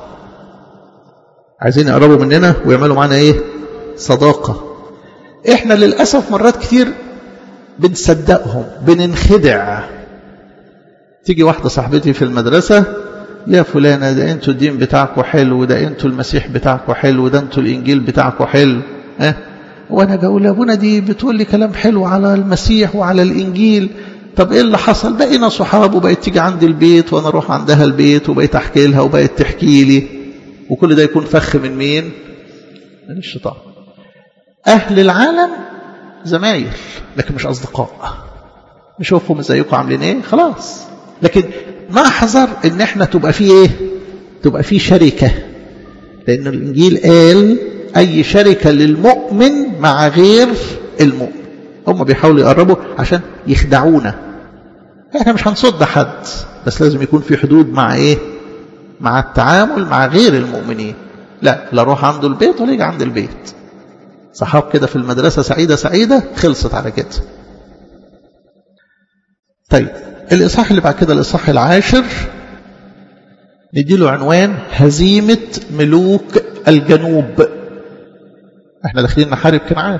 عايزين يقربوا مننا ويعملوا معانا ايه صداقه احنا للاسف مرات كتير بنصدقهم بننخدع تيجي واحده صاحبتي في المدرسه يا فلانة ده انتوا الدين بتاعكم حلو ده انتوا المسيح بتاعكم حلو ده انتوا الانجيل بتاعكم حلو اه وانا بقول ابونا دي بتقول لي كلام حلو على المسيح وعلى الانجيل طب ايه اللي حصل بقينا صحاب وبقيت تيجي عندي البيت وانا اروح عندها البيت وبقيت احكي لها وبقيت تحكي لي وكل ده يكون فخ من مين من الشيطان اهل العالم زمايل لكن مش اصدقاء نشوفهم ازيكم عاملين ايه خلاص لكن ما حذر ان احنا تبقى فيه ايه تبقى فيه شركة لان الانجيل قال اي شركة للمؤمن مع غير المؤمن هم بيحاولوا يقربوا عشان يخدعونا احنا مش هنصد حد بس لازم يكون في حدود مع ايه مع التعامل مع غير المؤمنين لا لا اروح عنده البيت ولا يجي عند البيت صحاب كده في المدرسة سعيدة سعيدة خلصت على كده طيب الإصحاح اللي بعد كده الإصحاح العاشر نديله عنوان هزيمة ملوك الجنوب احنا داخلين نحارب كنعان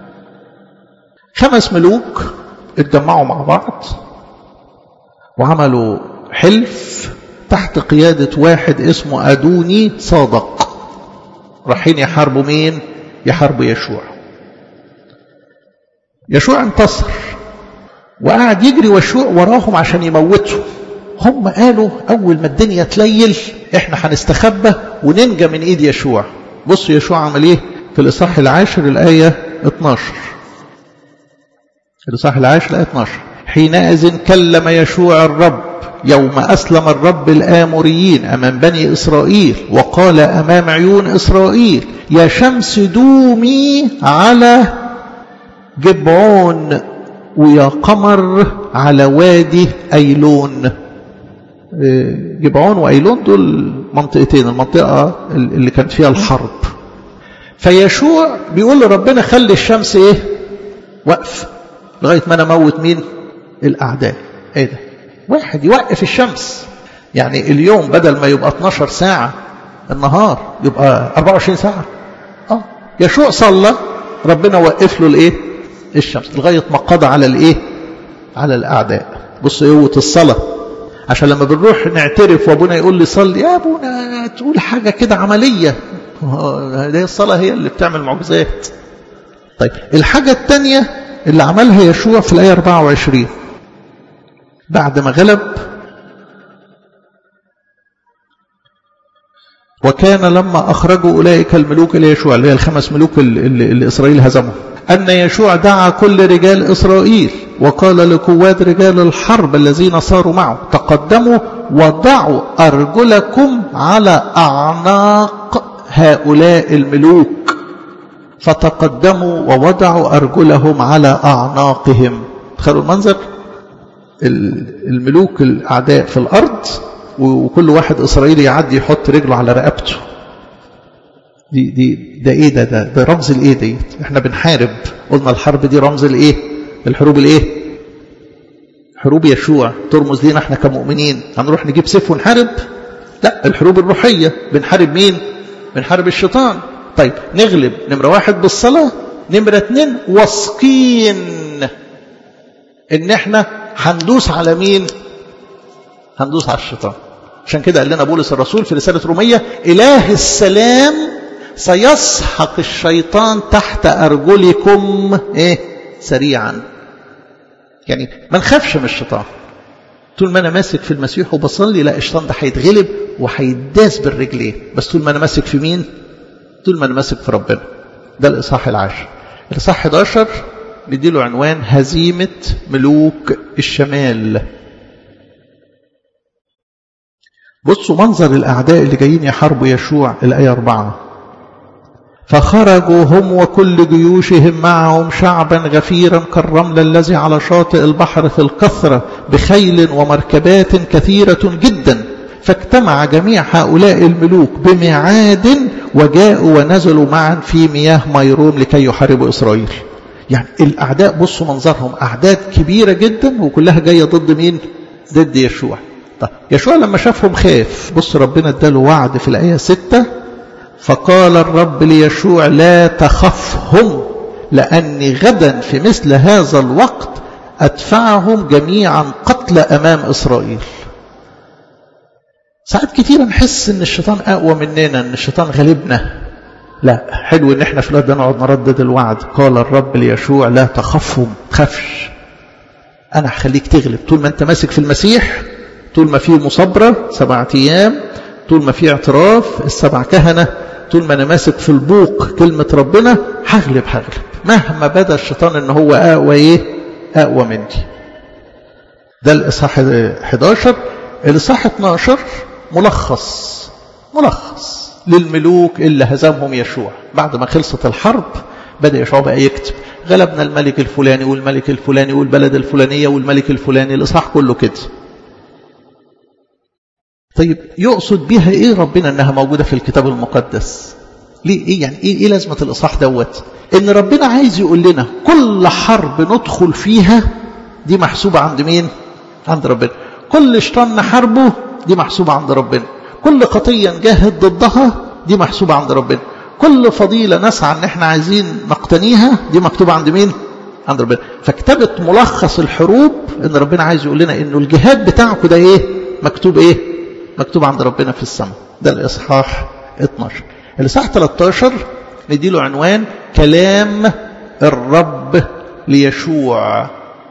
خمس ملوك اتجمعوا مع بعض وعملوا حلف تحت قيادة واحد اسمه أدوني صادق رايحين يحاربوا مين يحاربوا يشوع يشوع انتصر وقعد يجري وشوع وراهم عشان يموتهم هم قالوا أول ما الدنيا تليل إحنا هنستخبى وننجى من إيد يشوع بصوا يشوع عمل إيه في الإصحاح العاشر الآية 12 الإصحاح العاشر الآية 12 حينئذ كلم يشوع الرب يوم أسلم الرب الآمريين أمام بني إسرائيل وقال أمام عيون إسرائيل يا شمس دومي على جبعون ويا قمر على وادي أيلون جبعون وأيلون دول منطقتين المنطقة اللي كانت فيها الحرب فيشوع بيقول لربنا خلي الشمس ايه وقف لغاية ما انا موت مين الاعداء ايه ده واحد يوقف الشمس يعني اليوم بدل ما يبقى 12 ساعة النهار يبقى 24 ساعة اه يشوع صلى ربنا وقف له الايه الشمس لغاية ما قضى على الايه على الاعداء بص قوة الصلاة عشان لما بنروح نعترف وابونا يقول لي صلي يا ابونا تقول حاجة كده عملية هذه الصلاة هي اللي بتعمل معجزات طيب الحاجة الثانية اللي عملها يشوع في الآية 24 بعد ما غلب وكان لما أخرجوا أولئك الملوك إلى يشوع اللي هي الخمس ملوك اللي, اللي إسرائيل هزمهم أن يشوع دعا كل رجال إسرائيل وقال لقوات رجال الحرب الذين صاروا معه تقدموا وضعوا أرجلكم على أعناق هؤلاء الملوك فتقدموا ووضعوا أرجلهم على أعناقهم تخيلوا المنظر الملوك الأعداء في الأرض وكل واحد إسرائيلي يعدي يحط رجله على رقبته دي دي ده ايه ده ده, ده رمز الايه دي احنا بنحارب قلنا الحرب دي رمز الايه الحروب الايه حروب يشوع ترمز لينا احنا كمؤمنين هنروح نجيب سيف ونحارب لا الحروب الروحيه بنحارب مين بنحارب الشيطان طيب نغلب نمره واحد بالصلاه نمره اتنين واثقين ان احنا هندوس على مين هندوس على الشيطان عشان كده قال لنا بولس الرسول في رساله روميه اله السلام سيسحق الشيطان تحت أرجلكم إيه سريعا يعني ما نخافش من الشيطان طول ما أنا ماسك في المسيح وبصلي لا الشيطان ده هيتغلب وهيداس بالرجلين بس طول ما أنا ماسك في مين طول ما أنا ماسك في ربنا ده الإصحاح العاشر الإصحاح 11 نديله عنوان هزيمة ملوك الشمال بصوا منظر الأعداء اللي جايين يحاربوا يشوع الآية أربعة فخرجوا هم وكل جيوشهم معهم شعبا غفيرا كالرمل الذي على شاطئ البحر في الكثرة بخيل ومركبات كثيرة جدا فاجتمع جميع هؤلاء الملوك بميعاد وجاءوا ونزلوا معا في مياه ميروم لكي يحاربوا إسرائيل يعني الأعداء بصوا منظرهم أعداد كبيرة جدا وكلها جاية ضد مين ضد يشوع طيب يشوع لما شافهم خاف بص ربنا اداله وعد في الآية 6 فقال الرب ليشوع لا تخفهم لأني غدا في مثل هذا الوقت أدفعهم جميعا قتل أمام إسرائيل ساعات كتير نحس ان الشيطان اقوى مننا ان الشيطان غالبنا لا حلو ان احنا في الوقت ده نقعد نردد الوعد قال الرب ليشوع لا تخفهم تخافش انا هخليك تغلب طول ما انت ماسك في المسيح طول ما فيه مصابرة سبعة ايام طول ما فيه اعتراف السبع كهنة طول ما انا ماسك في البوق كلمة ربنا هغلب هغلب مهما بدا الشيطان ان هو اقوى ايه اقوى مني ده الاصحاح 11 الاصحاح 12 ملخص ملخص للملوك اللي هزمهم يشوع بعد ما خلصت الحرب بدأ يشوع بقى يكتب غلبنا الملك الفلاني والملك الفلاني والبلد الفلانية والملك الفلاني الإصحاح كله كده طيب يقصد بها ايه ربنا انها موجودة في الكتاب المقدس ليه ايه يعني ايه, إيه لازمة الإصحاح دوت ان ربنا عايز يقول لنا كل حرب ندخل فيها دي محسوبة عند مين عند ربنا كل شيطان نحاربه دي محسوبة عند ربنا كل خطية نجاهد ضدها دي محسوبة عند ربنا كل فضيلة نسعى ان احنا عايزين نقتنيها دي مكتوبة عند مين عند ربنا فكتبت ملخص الحروب ان ربنا عايز يقول لنا انه الجهاد بتاعكم ده ايه مكتوب ايه مكتوب عند ربنا في السماء ده الاصحاح 12 الاصحاح 13 نديله عنوان كلام الرب ليشوع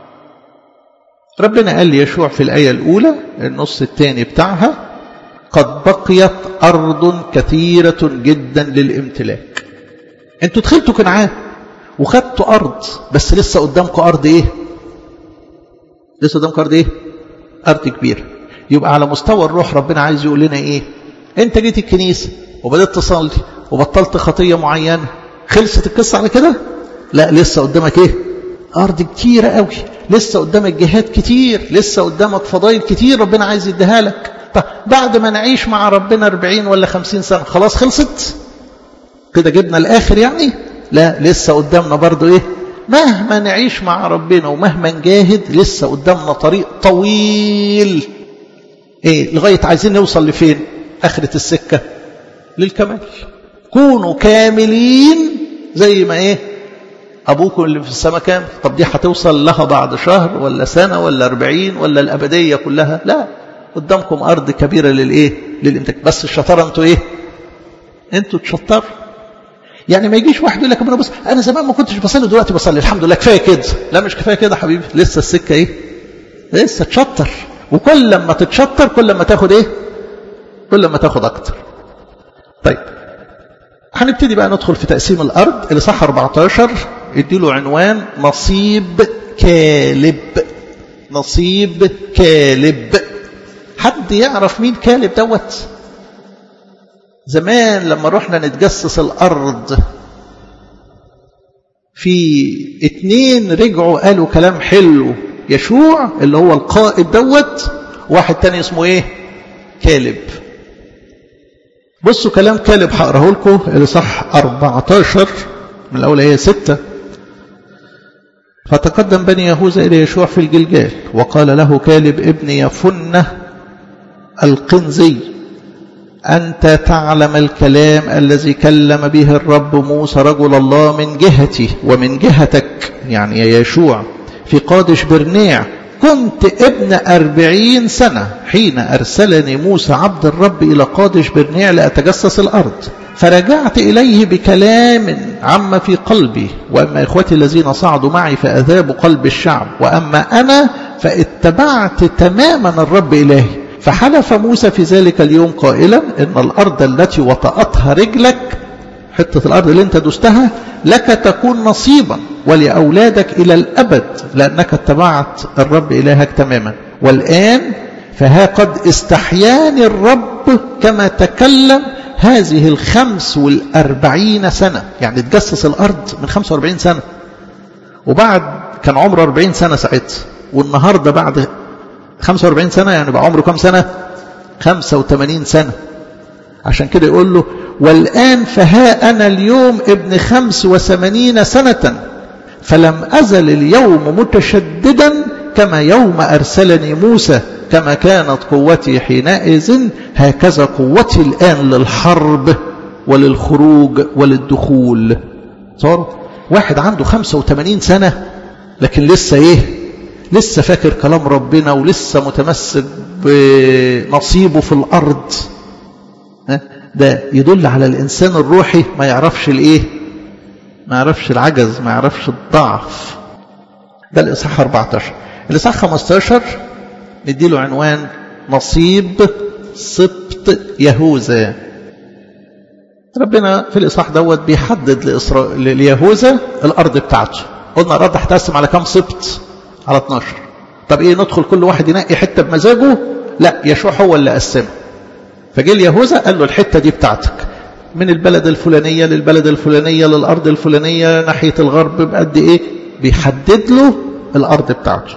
ربنا قال ليشوع في الآية الأولى النص الثاني بتاعها قد بقيت أرض كثيرة جدا للامتلاك انتوا دخلتوا كنعان وخدتوا أرض بس لسه قدامكم أرض إيه لسه قدامكم أرض إيه أرض كبيرة يبقى على مستوى الروح ربنا عايز يقول لنا ايه انت جيت الكنيسة وبدأت تصلي وبطلت خطية معينة خلصت القصة على كده لا لسه قدامك ايه ارض كتيرة قوي لسه قدامك جهات كتير لسه قدامك فضائل كتير ربنا عايز يديها لك طب بعد ما نعيش مع ربنا 40 ولا 50 سنة خلاص خلصت كده جبنا الاخر يعني لا لسه قدامنا برضو ايه مهما نعيش مع ربنا ومهما نجاهد لسه قدامنا طريق طويل ايه لغاية عايزين نوصل لفين اخرة السكة للكمال كونوا كاملين زي ما ايه ابوكم اللي في السماء كامل طب دي هتوصل لها بعد شهر ولا سنة ولا أربعين ولا الأبدية كلها لا قدامكم أرض كبيرة للإيه للإمتاك بس الشطارة أنتوا إيه أنتوا تشطروا يعني ما يجيش واحد يقول لك انا بص انا زمان ما كنتش بصلي دلوقتي بصلي الحمد لله كفايه كده لا مش كفايه كده حبيبي لسه السكه ايه لسه تشطر وكل لما تتشطر كل ما تاخد ايه كل ما تاخد اكتر طيب هنبتدي بقى ندخل في تقسيم الارض اللي صح 14 اديله عنوان نصيب كالب نصيب كالب حد يعرف مين كالب دوت زمان لما رحنا نتجسس الأرض في اتنين رجعوا قالوا كلام حلو يشوع اللي هو القائد دوت واحد تاني اسمه ايه كالب بصوا كلام كالب هقراه لكم اللي صح 14 من الأول هي ستة فتقدم بني يهوذا إلى يشوع في الجلجال وقال له كالب ابن يفنه القنزي أنت تعلم الكلام الذي كلم به الرب موسى رجل الله من جهتي ومن جهتك يعني يا يشوع في قادش برنيع كنت ابن أربعين سنة حين أرسلني موسى عبد الرب إلى قادش برنيع لأتجسس الأرض فرجعت إليه بكلام عم في قلبي وأما إخوتي الذين صعدوا معي فأذابوا قلب الشعب وأما أنا فاتبعت تماما الرب إلهي فحلف موسى في ذلك اليوم قائلا إن الأرض التي وطأتها رجلك حتة الأرض اللي انت دستها لك تكون نصيبا ولأولادك إلى الأبد لأنك اتبعت الرب إلهك تماما والآن فها قد استحياني الرب كما تكلم هذه الخمس والأربعين سنة يعني تجسس الأرض من خمسة واربعين سنة وبعد كان عمره أربعين سنة ساعتها والنهاردة بعد 45 سنة يعني بقى عمره كم سنة 85 سنة عشان كده يقول له والآن فها أنا اليوم ابن 85 سنة فلم أزل اليوم متشددا كما يوم أرسلني موسى كما كانت قوتي حينئذ هكذا قوتي الآن للحرب وللخروج وللدخول صار واحد عنده 85 سنة لكن لسه ايه لسه فاكر كلام ربنا ولسه متمسك بنصيبه في الأرض ده يدل على الإنسان الروحي ما يعرفش الإيه ما يعرفش العجز ما يعرفش الضعف ده الإصحاح 14 الإصحاح 15 نديله عنوان نصيب سبط يهوذا ربنا في الإصحاح دوت بيحدد لإسرا... ليهوذا الأرض بتاعته قلنا الأرض هتقسم على كام سبط على 12 طب ايه ندخل كل واحد ينقي حته بمزاجه لا يشوع هو اللي قسمها فجه اليهوذا قال له الحته دي بتاعتك من البلد الفلانيه للبلد الفلانيه للارض الفلانيه ناحيه الغرب بقد ايه بيحدد له الارض بتاعته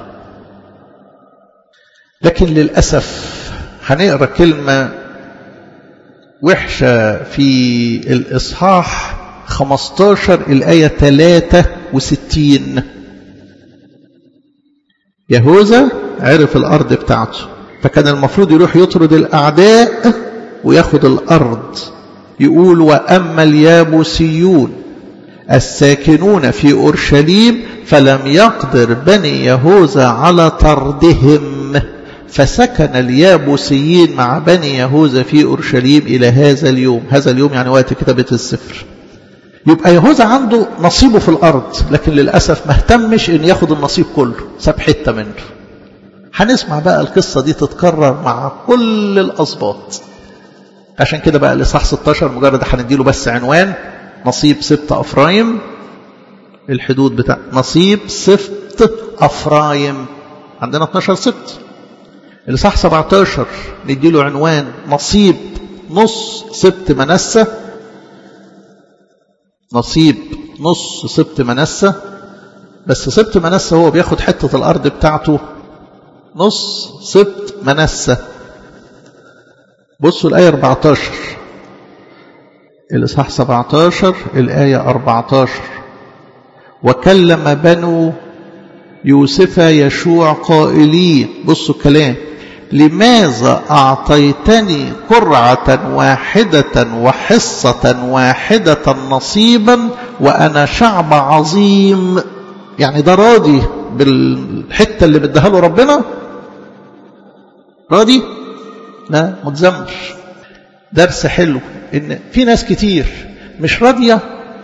لكن للاسف هنقرا كلمه وحشه في الاصحاح 15 الايه 63 يهوذا عرف الأرض بتاعته فكان المفروض يروح يطرد الأعداء وياخد الأرض يقول وأما اليابوسيون الساكنون في أورشليم فلم يقدر بني يهوذا على طردهم فسكن اليابوسيين مع بني يهوذا في أورشليم إلى هذا اليوم هذا اليوم يعني وقت كتابة السفر يبقى يهوذا عنده نصيبه في الأرض لكن للأسف ما اهتمش إن ياخد النصيب كله ساب حتة منه هنسمع بقى القصة دي تتكرر مع كل الأسباط عشان كده بقى الإصحاح 16 مجرد هنديله بس عنوان نصيب سبط أفرايم الحدود بتاع نصيب سبط أفرايم عندنا 12 سبط الإصحاح 17 نديله عنوان نصيب نص سبت منسة نصيب نص سبت منسة بس سبت منسة هو بياخد حتة الأرض بتاعته نص سبت منسة بصوا الآية 14 الإصحاح 17 الآية 14 وكلم بنو يوسف يشوع قائلين بصوا الكلام لماذا أعطيتني قرعة واحدة وحصة واحدة نصيبا وأنا شعب عظيم يعني ده راضي بالحتة اللي بدها له ربنا راضي لا متذمر درس حلو ان في ناس كتير مش راضية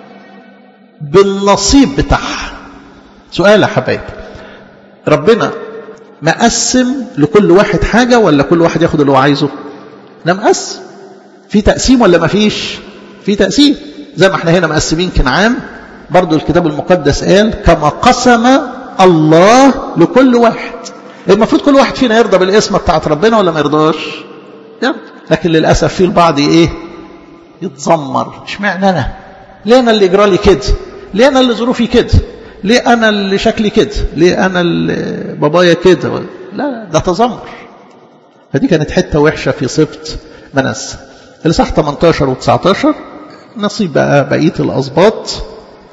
بالنصيب بتاعها سؤال يا حبايبي ربنا مقسم لكل واحد حاجة ولا كل واحد ياخد اللي هو عايزه ده مقسم في تقسيم ولا ما فيش في تقسيم زي ما احنا هنا مقسمين كنعان برضو الكتاب المقدس قال كما قسم الله لكل واحد المفروض كل واحد فينا يرضى بالاسم بتاعت ربنا ولا ما يرضاش يرضى لكن للأسف في البعض ايه يتذمر اشمعنى انا ليه انا اللي يجرى لي كده ليه انا اللي ظروفي كده ليه انا اللي شكلي كده ليه انا اللي بابايا كده لا ده تذمر فدي كانت حته وحشه في سبت منسى الاصحاح 18 و19 نصيب بقى بقيه الاسباط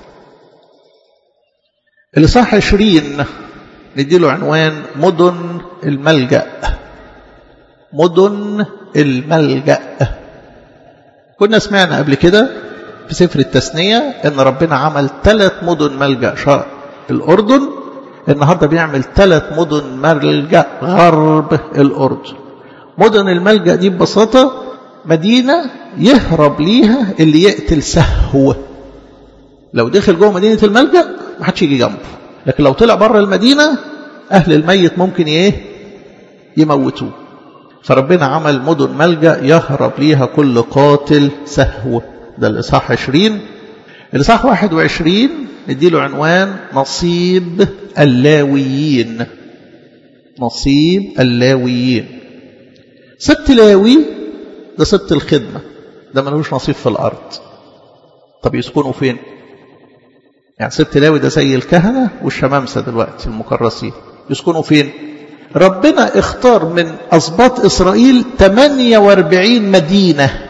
الاصحاح 20 نديله عنوان مدن الملجأ مدن الملجأ كنا سمعنا قبل كده في سفر التثنية ان ربنا عمل ثلاث مدن ملجأ شرق الأردن النهاردة بيعمل ثلاث مدن ملجأ غرب الأردن مدن الملجأ دي ببساطة مدينة يهرب ليها اللي يقتل سهو لو دخل جوه مدينة الملجأ ما حدش يجي جنبه لكن لو طلع بره المدينة أهل الميت ممكن إيه يموتوه فربنا عمل مدن ملجأ يهرب ليها كل قاتل سهو ده الإصحاح 20 الإصحاح 21 نديله عنوان نصيب اللاويين نصيب اللاويين سبت لاوي ده سبت الخدمة ده ملوش نصيب في الأرض طب يسكنوا فين يعني سبت لاوي ده زي الكهنة والشمامسة دلوقتي المكرسين يسكنوا فين ربنا اختار من أسباط إسرائيل 48 مدينة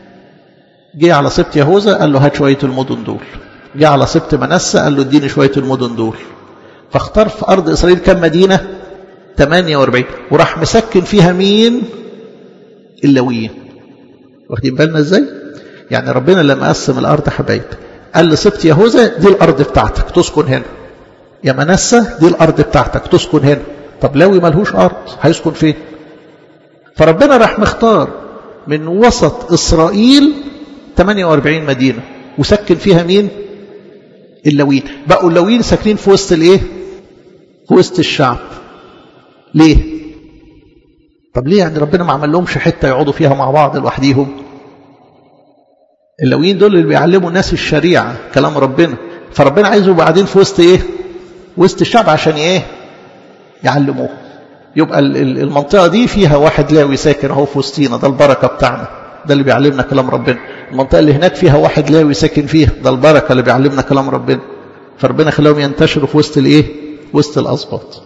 جه على سبت يهوذا قال له هات شوية المدن دول جه على سبت منسى قال له اديني شوية المدن دول فاختار في أرض إسرائيل كم مدينة 48 وراح مسكن فيها مين اللاويين واخدين بالنا ازاي يعني ربنا لما قسم الأرض حبايب قال لسبت يهوذا دي الأرض بتاعتك تسكن هنا يا منسى دي الأرض بتاعتك تسكن هنا طب لاوي ملهوش أرض هيسكن فين فربنا راح مختار من وسط إسرائيل 48 مدينة وسكن فيها مين اللاويين بقوا اللاويين ساكنين في وسط الايه في وسط الشعب ليه طب ليه يعني ربنا ما عمل لهمش حته يقعدوا فيها مع بعض لوحديهم اللاويين دول اللي بيعلموا الناس الشريعه كلام ربنا فربنا عايزه بعدين في وسط ايه وسط الشعب عشان ايه يعلموه يبقى المنطقه دي فيها واحد لاوي ساكن اهو في وسطينا ده البركه بتاعنا ده اللي بيعلمنا كلام ربنا المنطقة اللي هناك فيها واحد لاوي ساكن فيها ده البركة اللي بيعلمنا كلام ربنا فربنا خلاهم ينتشروا في وسط الايه وسط الأسباط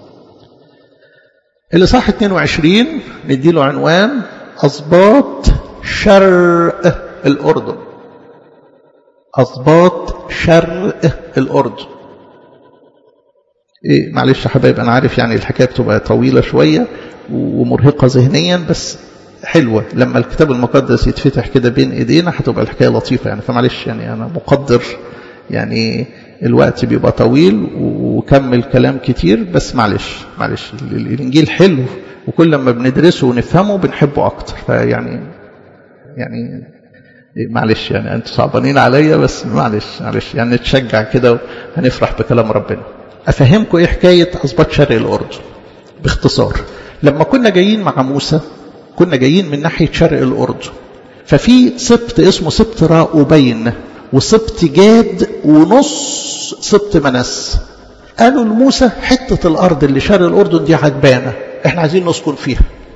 الإصحاح 22 نديله عنوان أسباط شرق الأردن أسباط شرق الأردن إيه معلش يا حبايب أنا عارف يعني الحكاية بتبقى طويلة شوية ومرهقة ذهنيا بس حلوة لما الكتاب المقدس يتفتح كده بين ايدينا هتبقى الحكاية لطيفة يعني فمعلش يعني انا مقدر يعني الوقت بيبقى طويل وكمل كلام كتير بس معلش معلش الانجيل حلو وكل لما بندرسه ونفهمه بنحبه اكتر فيعني يعني معلش يعني انتوا صعبانين عليا بس معلش معلش يعني نتشجع كده وهنفرح بكلام ربنا افهمكم ايه حكايه اسباط شرق الاردن باختصار لما كنا جايين مع موسى كنا جايين من ناحية شرق الأردن ففي سبت اسمه سبت راؤوبين وسبت جاد ونص سبت منس قالوا لموسى حتة الأرض اللي شرق الأردن دي عجبانة احنا عايزين نسكن فيها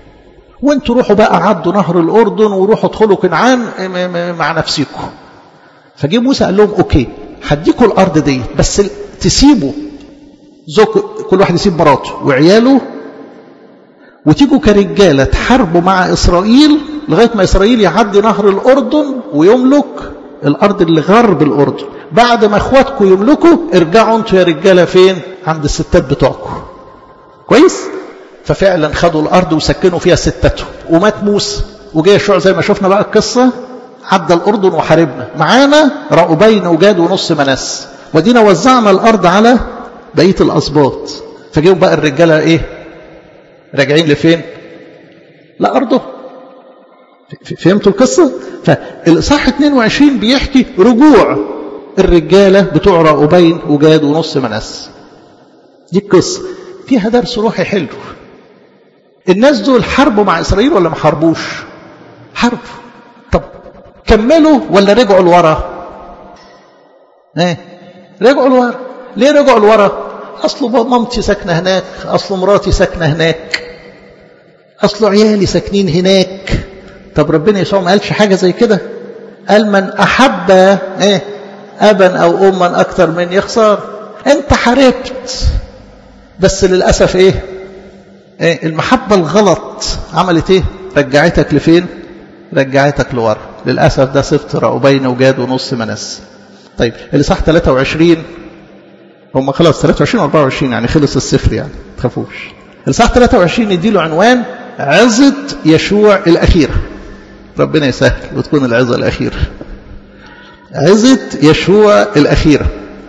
وانتوا روحوا بقى عدوا نهر الأردن وروحوا ادخلوا كنعان مع نفسكم فجه موسى قال لهم أوكي هديكوا الأرض دي بس تسيبوا زوج كل واحد يسيب مراته وعياله وتيجوا كرجالة تحاربوا مع إسرائيل لغاية ما إسرائيل يعدي نهر الأردن ويملك الأرض اللي غرب الأردن بعد ما إخواتكم يملكوا ارجعوا انتوا يا رجالة فين عند الستات بتوعكم كويس ففعلا خدوا الأرض وسكنوا فيها ستاتهم ومات موسى وجاي يشوع زي ما شفنا بقى القصة عدى الأردن وحاربنا معانا رأوبين وجاد ونص مناس ودينا وزعنا الأرض على بقية الأسباط فجيوا بقى الرجالة إيه راجعين لفين لأرضه فهمتوا القصة فالإصحاح 22 بيحكي رجوع الرجالة بتوع رأوبين وجاد ونص مناس دي القصة فيها درس روحي حلو الناس دول حاربوا مع إسرائيل ولا ما حاربوش حاربوا طب كملوا ولا رجعوا لورا ايه رجعوا لورا ليه رجعوا لورا اصل مامتي ساكنه هناك اصل مراتي ساكنه هناك اصل عيالي ساكنين هناك طب ربنا يسوع ما قالش حاجه زي كده قال من احب ايه ابا او اما اكثر من يخسر انت حاربت بس للاسف ايه ايه المحبه الغلط عملت ايه رجعتك لفين رجعتك لورا للاسف ده صفت رأوبين وجاد ونص منس طيب اللي صح 23 هم خلاص 23 24 يعني خلص الصفر يعني ما تخافوش الصح 23 يديله عنوان عظة يشوع الأخيرة ربنا يسهل وتكون العظة الأخيرة عظة يشوع الأخيرة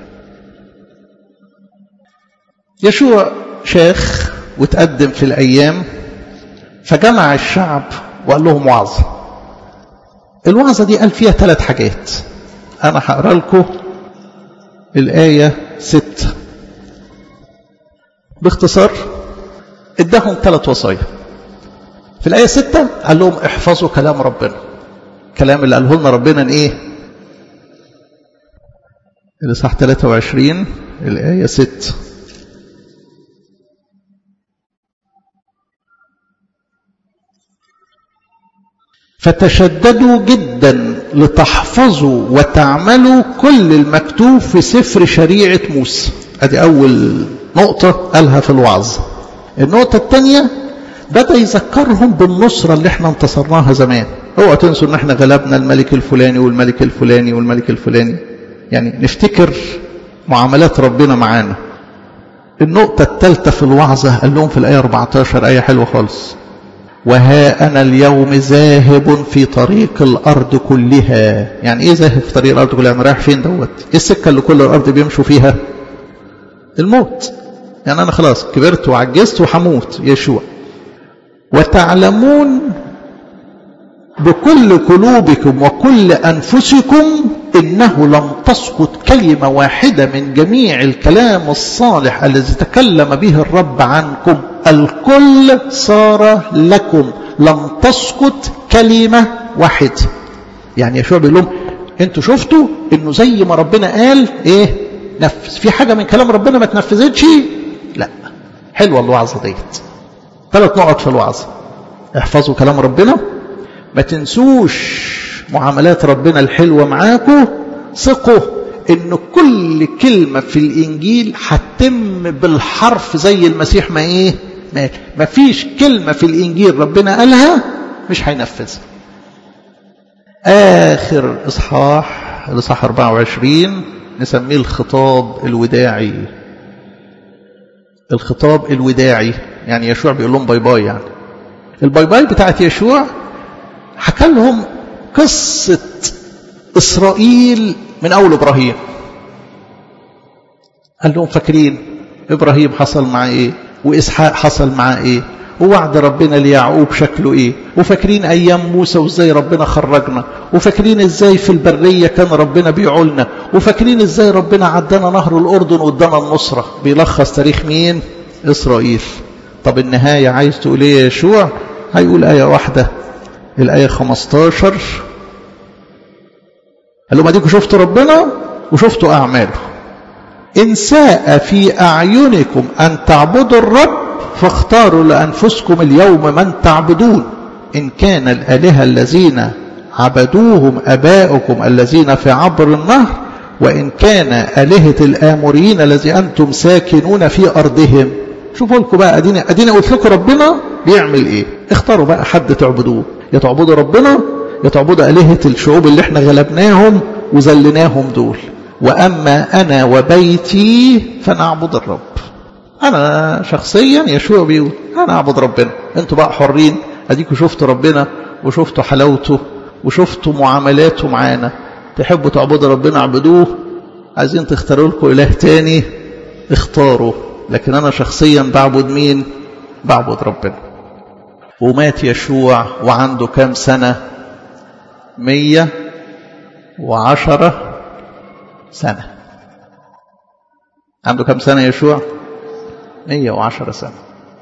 يشوع شيخ وتقدم في الأيام فجمع الشعب وقال لهم وعظة الوعظة دي قال فيها ثلاث حاجات أنا هقرأ لكم الآية ستة باختصار اداهم ثلاث وصايا في الآية ستة قال لهم احفظوا كلام ربنا كلام اللي قاله لنا ربنا ايه الإصحاح 23 الآية 6 فتشددوا جدا لتحفظوا وتعملوا كل المكتوب في سفر شريعة موسى ادي أول نقطة قالها في الوعظ النقطة الثانية بدأ يذكرهم بالنصرة اللي احنا انتصرناها زمان اوعوا تنسوا ان احنا غلبنا الملك الفلاني والملك الفلاني والملك الفلاني يعني نفتكر معاملات ربنا معانا النقطة الثالثة في الوعظة قال لهم في الآية 14 آية حلوة خالص وها أنا اليوم ذاهب في طريق الأرض كلها يعني إيه ذاهب في طريق الأرض كلها أنا رايح فين دوت إيه السكة اللي كل الأرض بيمشوا فيها الموت يعني أنا خلاص كبرت وعجزت وحموت يشوع وتعلمون بكل قلوبكم وكل أنفسكم إنه لم تسقط كلمة واحدة من جميع الكلام الصالح الذي تكلم به الرب عنكم الكل صار لكم لم تسقط كلمة واحدة يعني يشوع بيقول لهم انتوا شفتوا انه زي ما ربنا قال ايه نفذ في حاجة من كلام ربنا ما تنفذتش لا حلوة الوعظة ديت ثلاث نقط في الوعظة احفظوا كلام ربنا ما تنسوش معاملات ربنا الحلوة معاكم ثقوا ان كل كلمة في الانجيل هتتم بالحرف زي المسيح ما ايه ما فيش كلمة في الانجيل ربنا قالها مش هينفذها اخر اصحاح الاصحاح 24 نسميه الخطاب الوداعي الخطاب الوداعي يعني يشوع بيقول لهم باي باي يعني الباي باي بتاعت يشوع حكى لهم قصة إسرائيل من أول إبراهيم قال لهم فاكرين إبراهيم حصل معاه إيه وإسحاق حصل معاه إيه ووعد ربنا ليعقوب شكله إيه وفاكرين أيام موسى وإزاي ربنا خرجنا وفاكرين إزاي في البرية كان ربنا بيعولنا وفاكرين إزاي ربنا عدانا نهر الأردن وادانا النصرة بيلخص تاريخ مين إسرائيل طب النهاية عايز تقول إيه يا يشوع هيقول آية واحدة الآية 15 قال لهم اديكم شفتوا ربنا وشفتوا أعماله إن ساء في أعينكم أن تعبدوا الرب فاختاروا لأنفسكم اليوم من تعبدون إن كان الآلهة الذين عبدوهم أباؤكم الذين في عبر النهر وإن كان آلهة الآموريين الذي أنتم ساكنون في أرضهم شوفوا لكم بقى أدينا, أدينا قلت لكم ربنا بيعمل إيه اختاروا بقى حد تعبدوه يا تعبدوا ربنا يا تعبدوا آلهة الشعوب اللي احنا غلبناهم وذلناهم دول وأما أنا وبيتي فنعبد الرب أنا شخصيا يشوع بيقول أنا أعبد ربنا أنتوا بقى حرين أديكوا شفتوا ربنا وشفتوا حلاوته وشفتوا معاملاته معانا تحبوا تعبدوا ربنا اعبدوه عايزين تختاروا لكم إله تاني اختاروا لكن أنا شخصيا بعبد مين بعبد ربنا ومات يشوع وعنده كام سنة مية وعشرة سنة عنده كام سنة يشوع مية وعشرة سنة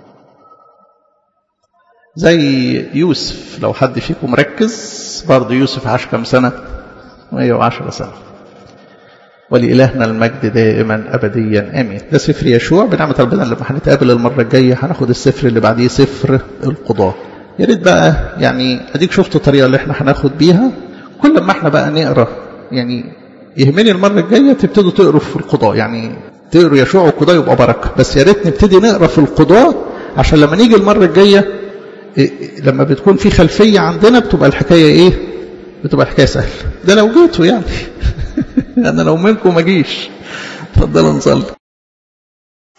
زي يوسف لو حد فيكم مركز برضه يوسف عاش كام سنة مية وعشرة سنة ولإلهنا المجد دائما أبديا آمين ده سفر يشوع بنعمة ربنا لما هنتقابل المرة الجاية هناخد السفر اللي بعديه سفر القضاء يا ريت بقى يعني اديك شفت الطريقة اللي احنا هناخد بيها كل ما احنا بقى نقرا يعني يهمني المرة الجاية تبتدوا تقروا في القضاء يعني تقروا يشوع والقضاء يبقى بركة بس يا ريت نبتدي نقرا في القضاء عشان لما نيجي المرة الجاية إيه لما بتكون في خلفية عندنا بتبقى الحكاية ايه بتبقى الحكاية سهلة ده لو جيتوا يعني انا لو منكم ما اجيش اتفضلوا نصلي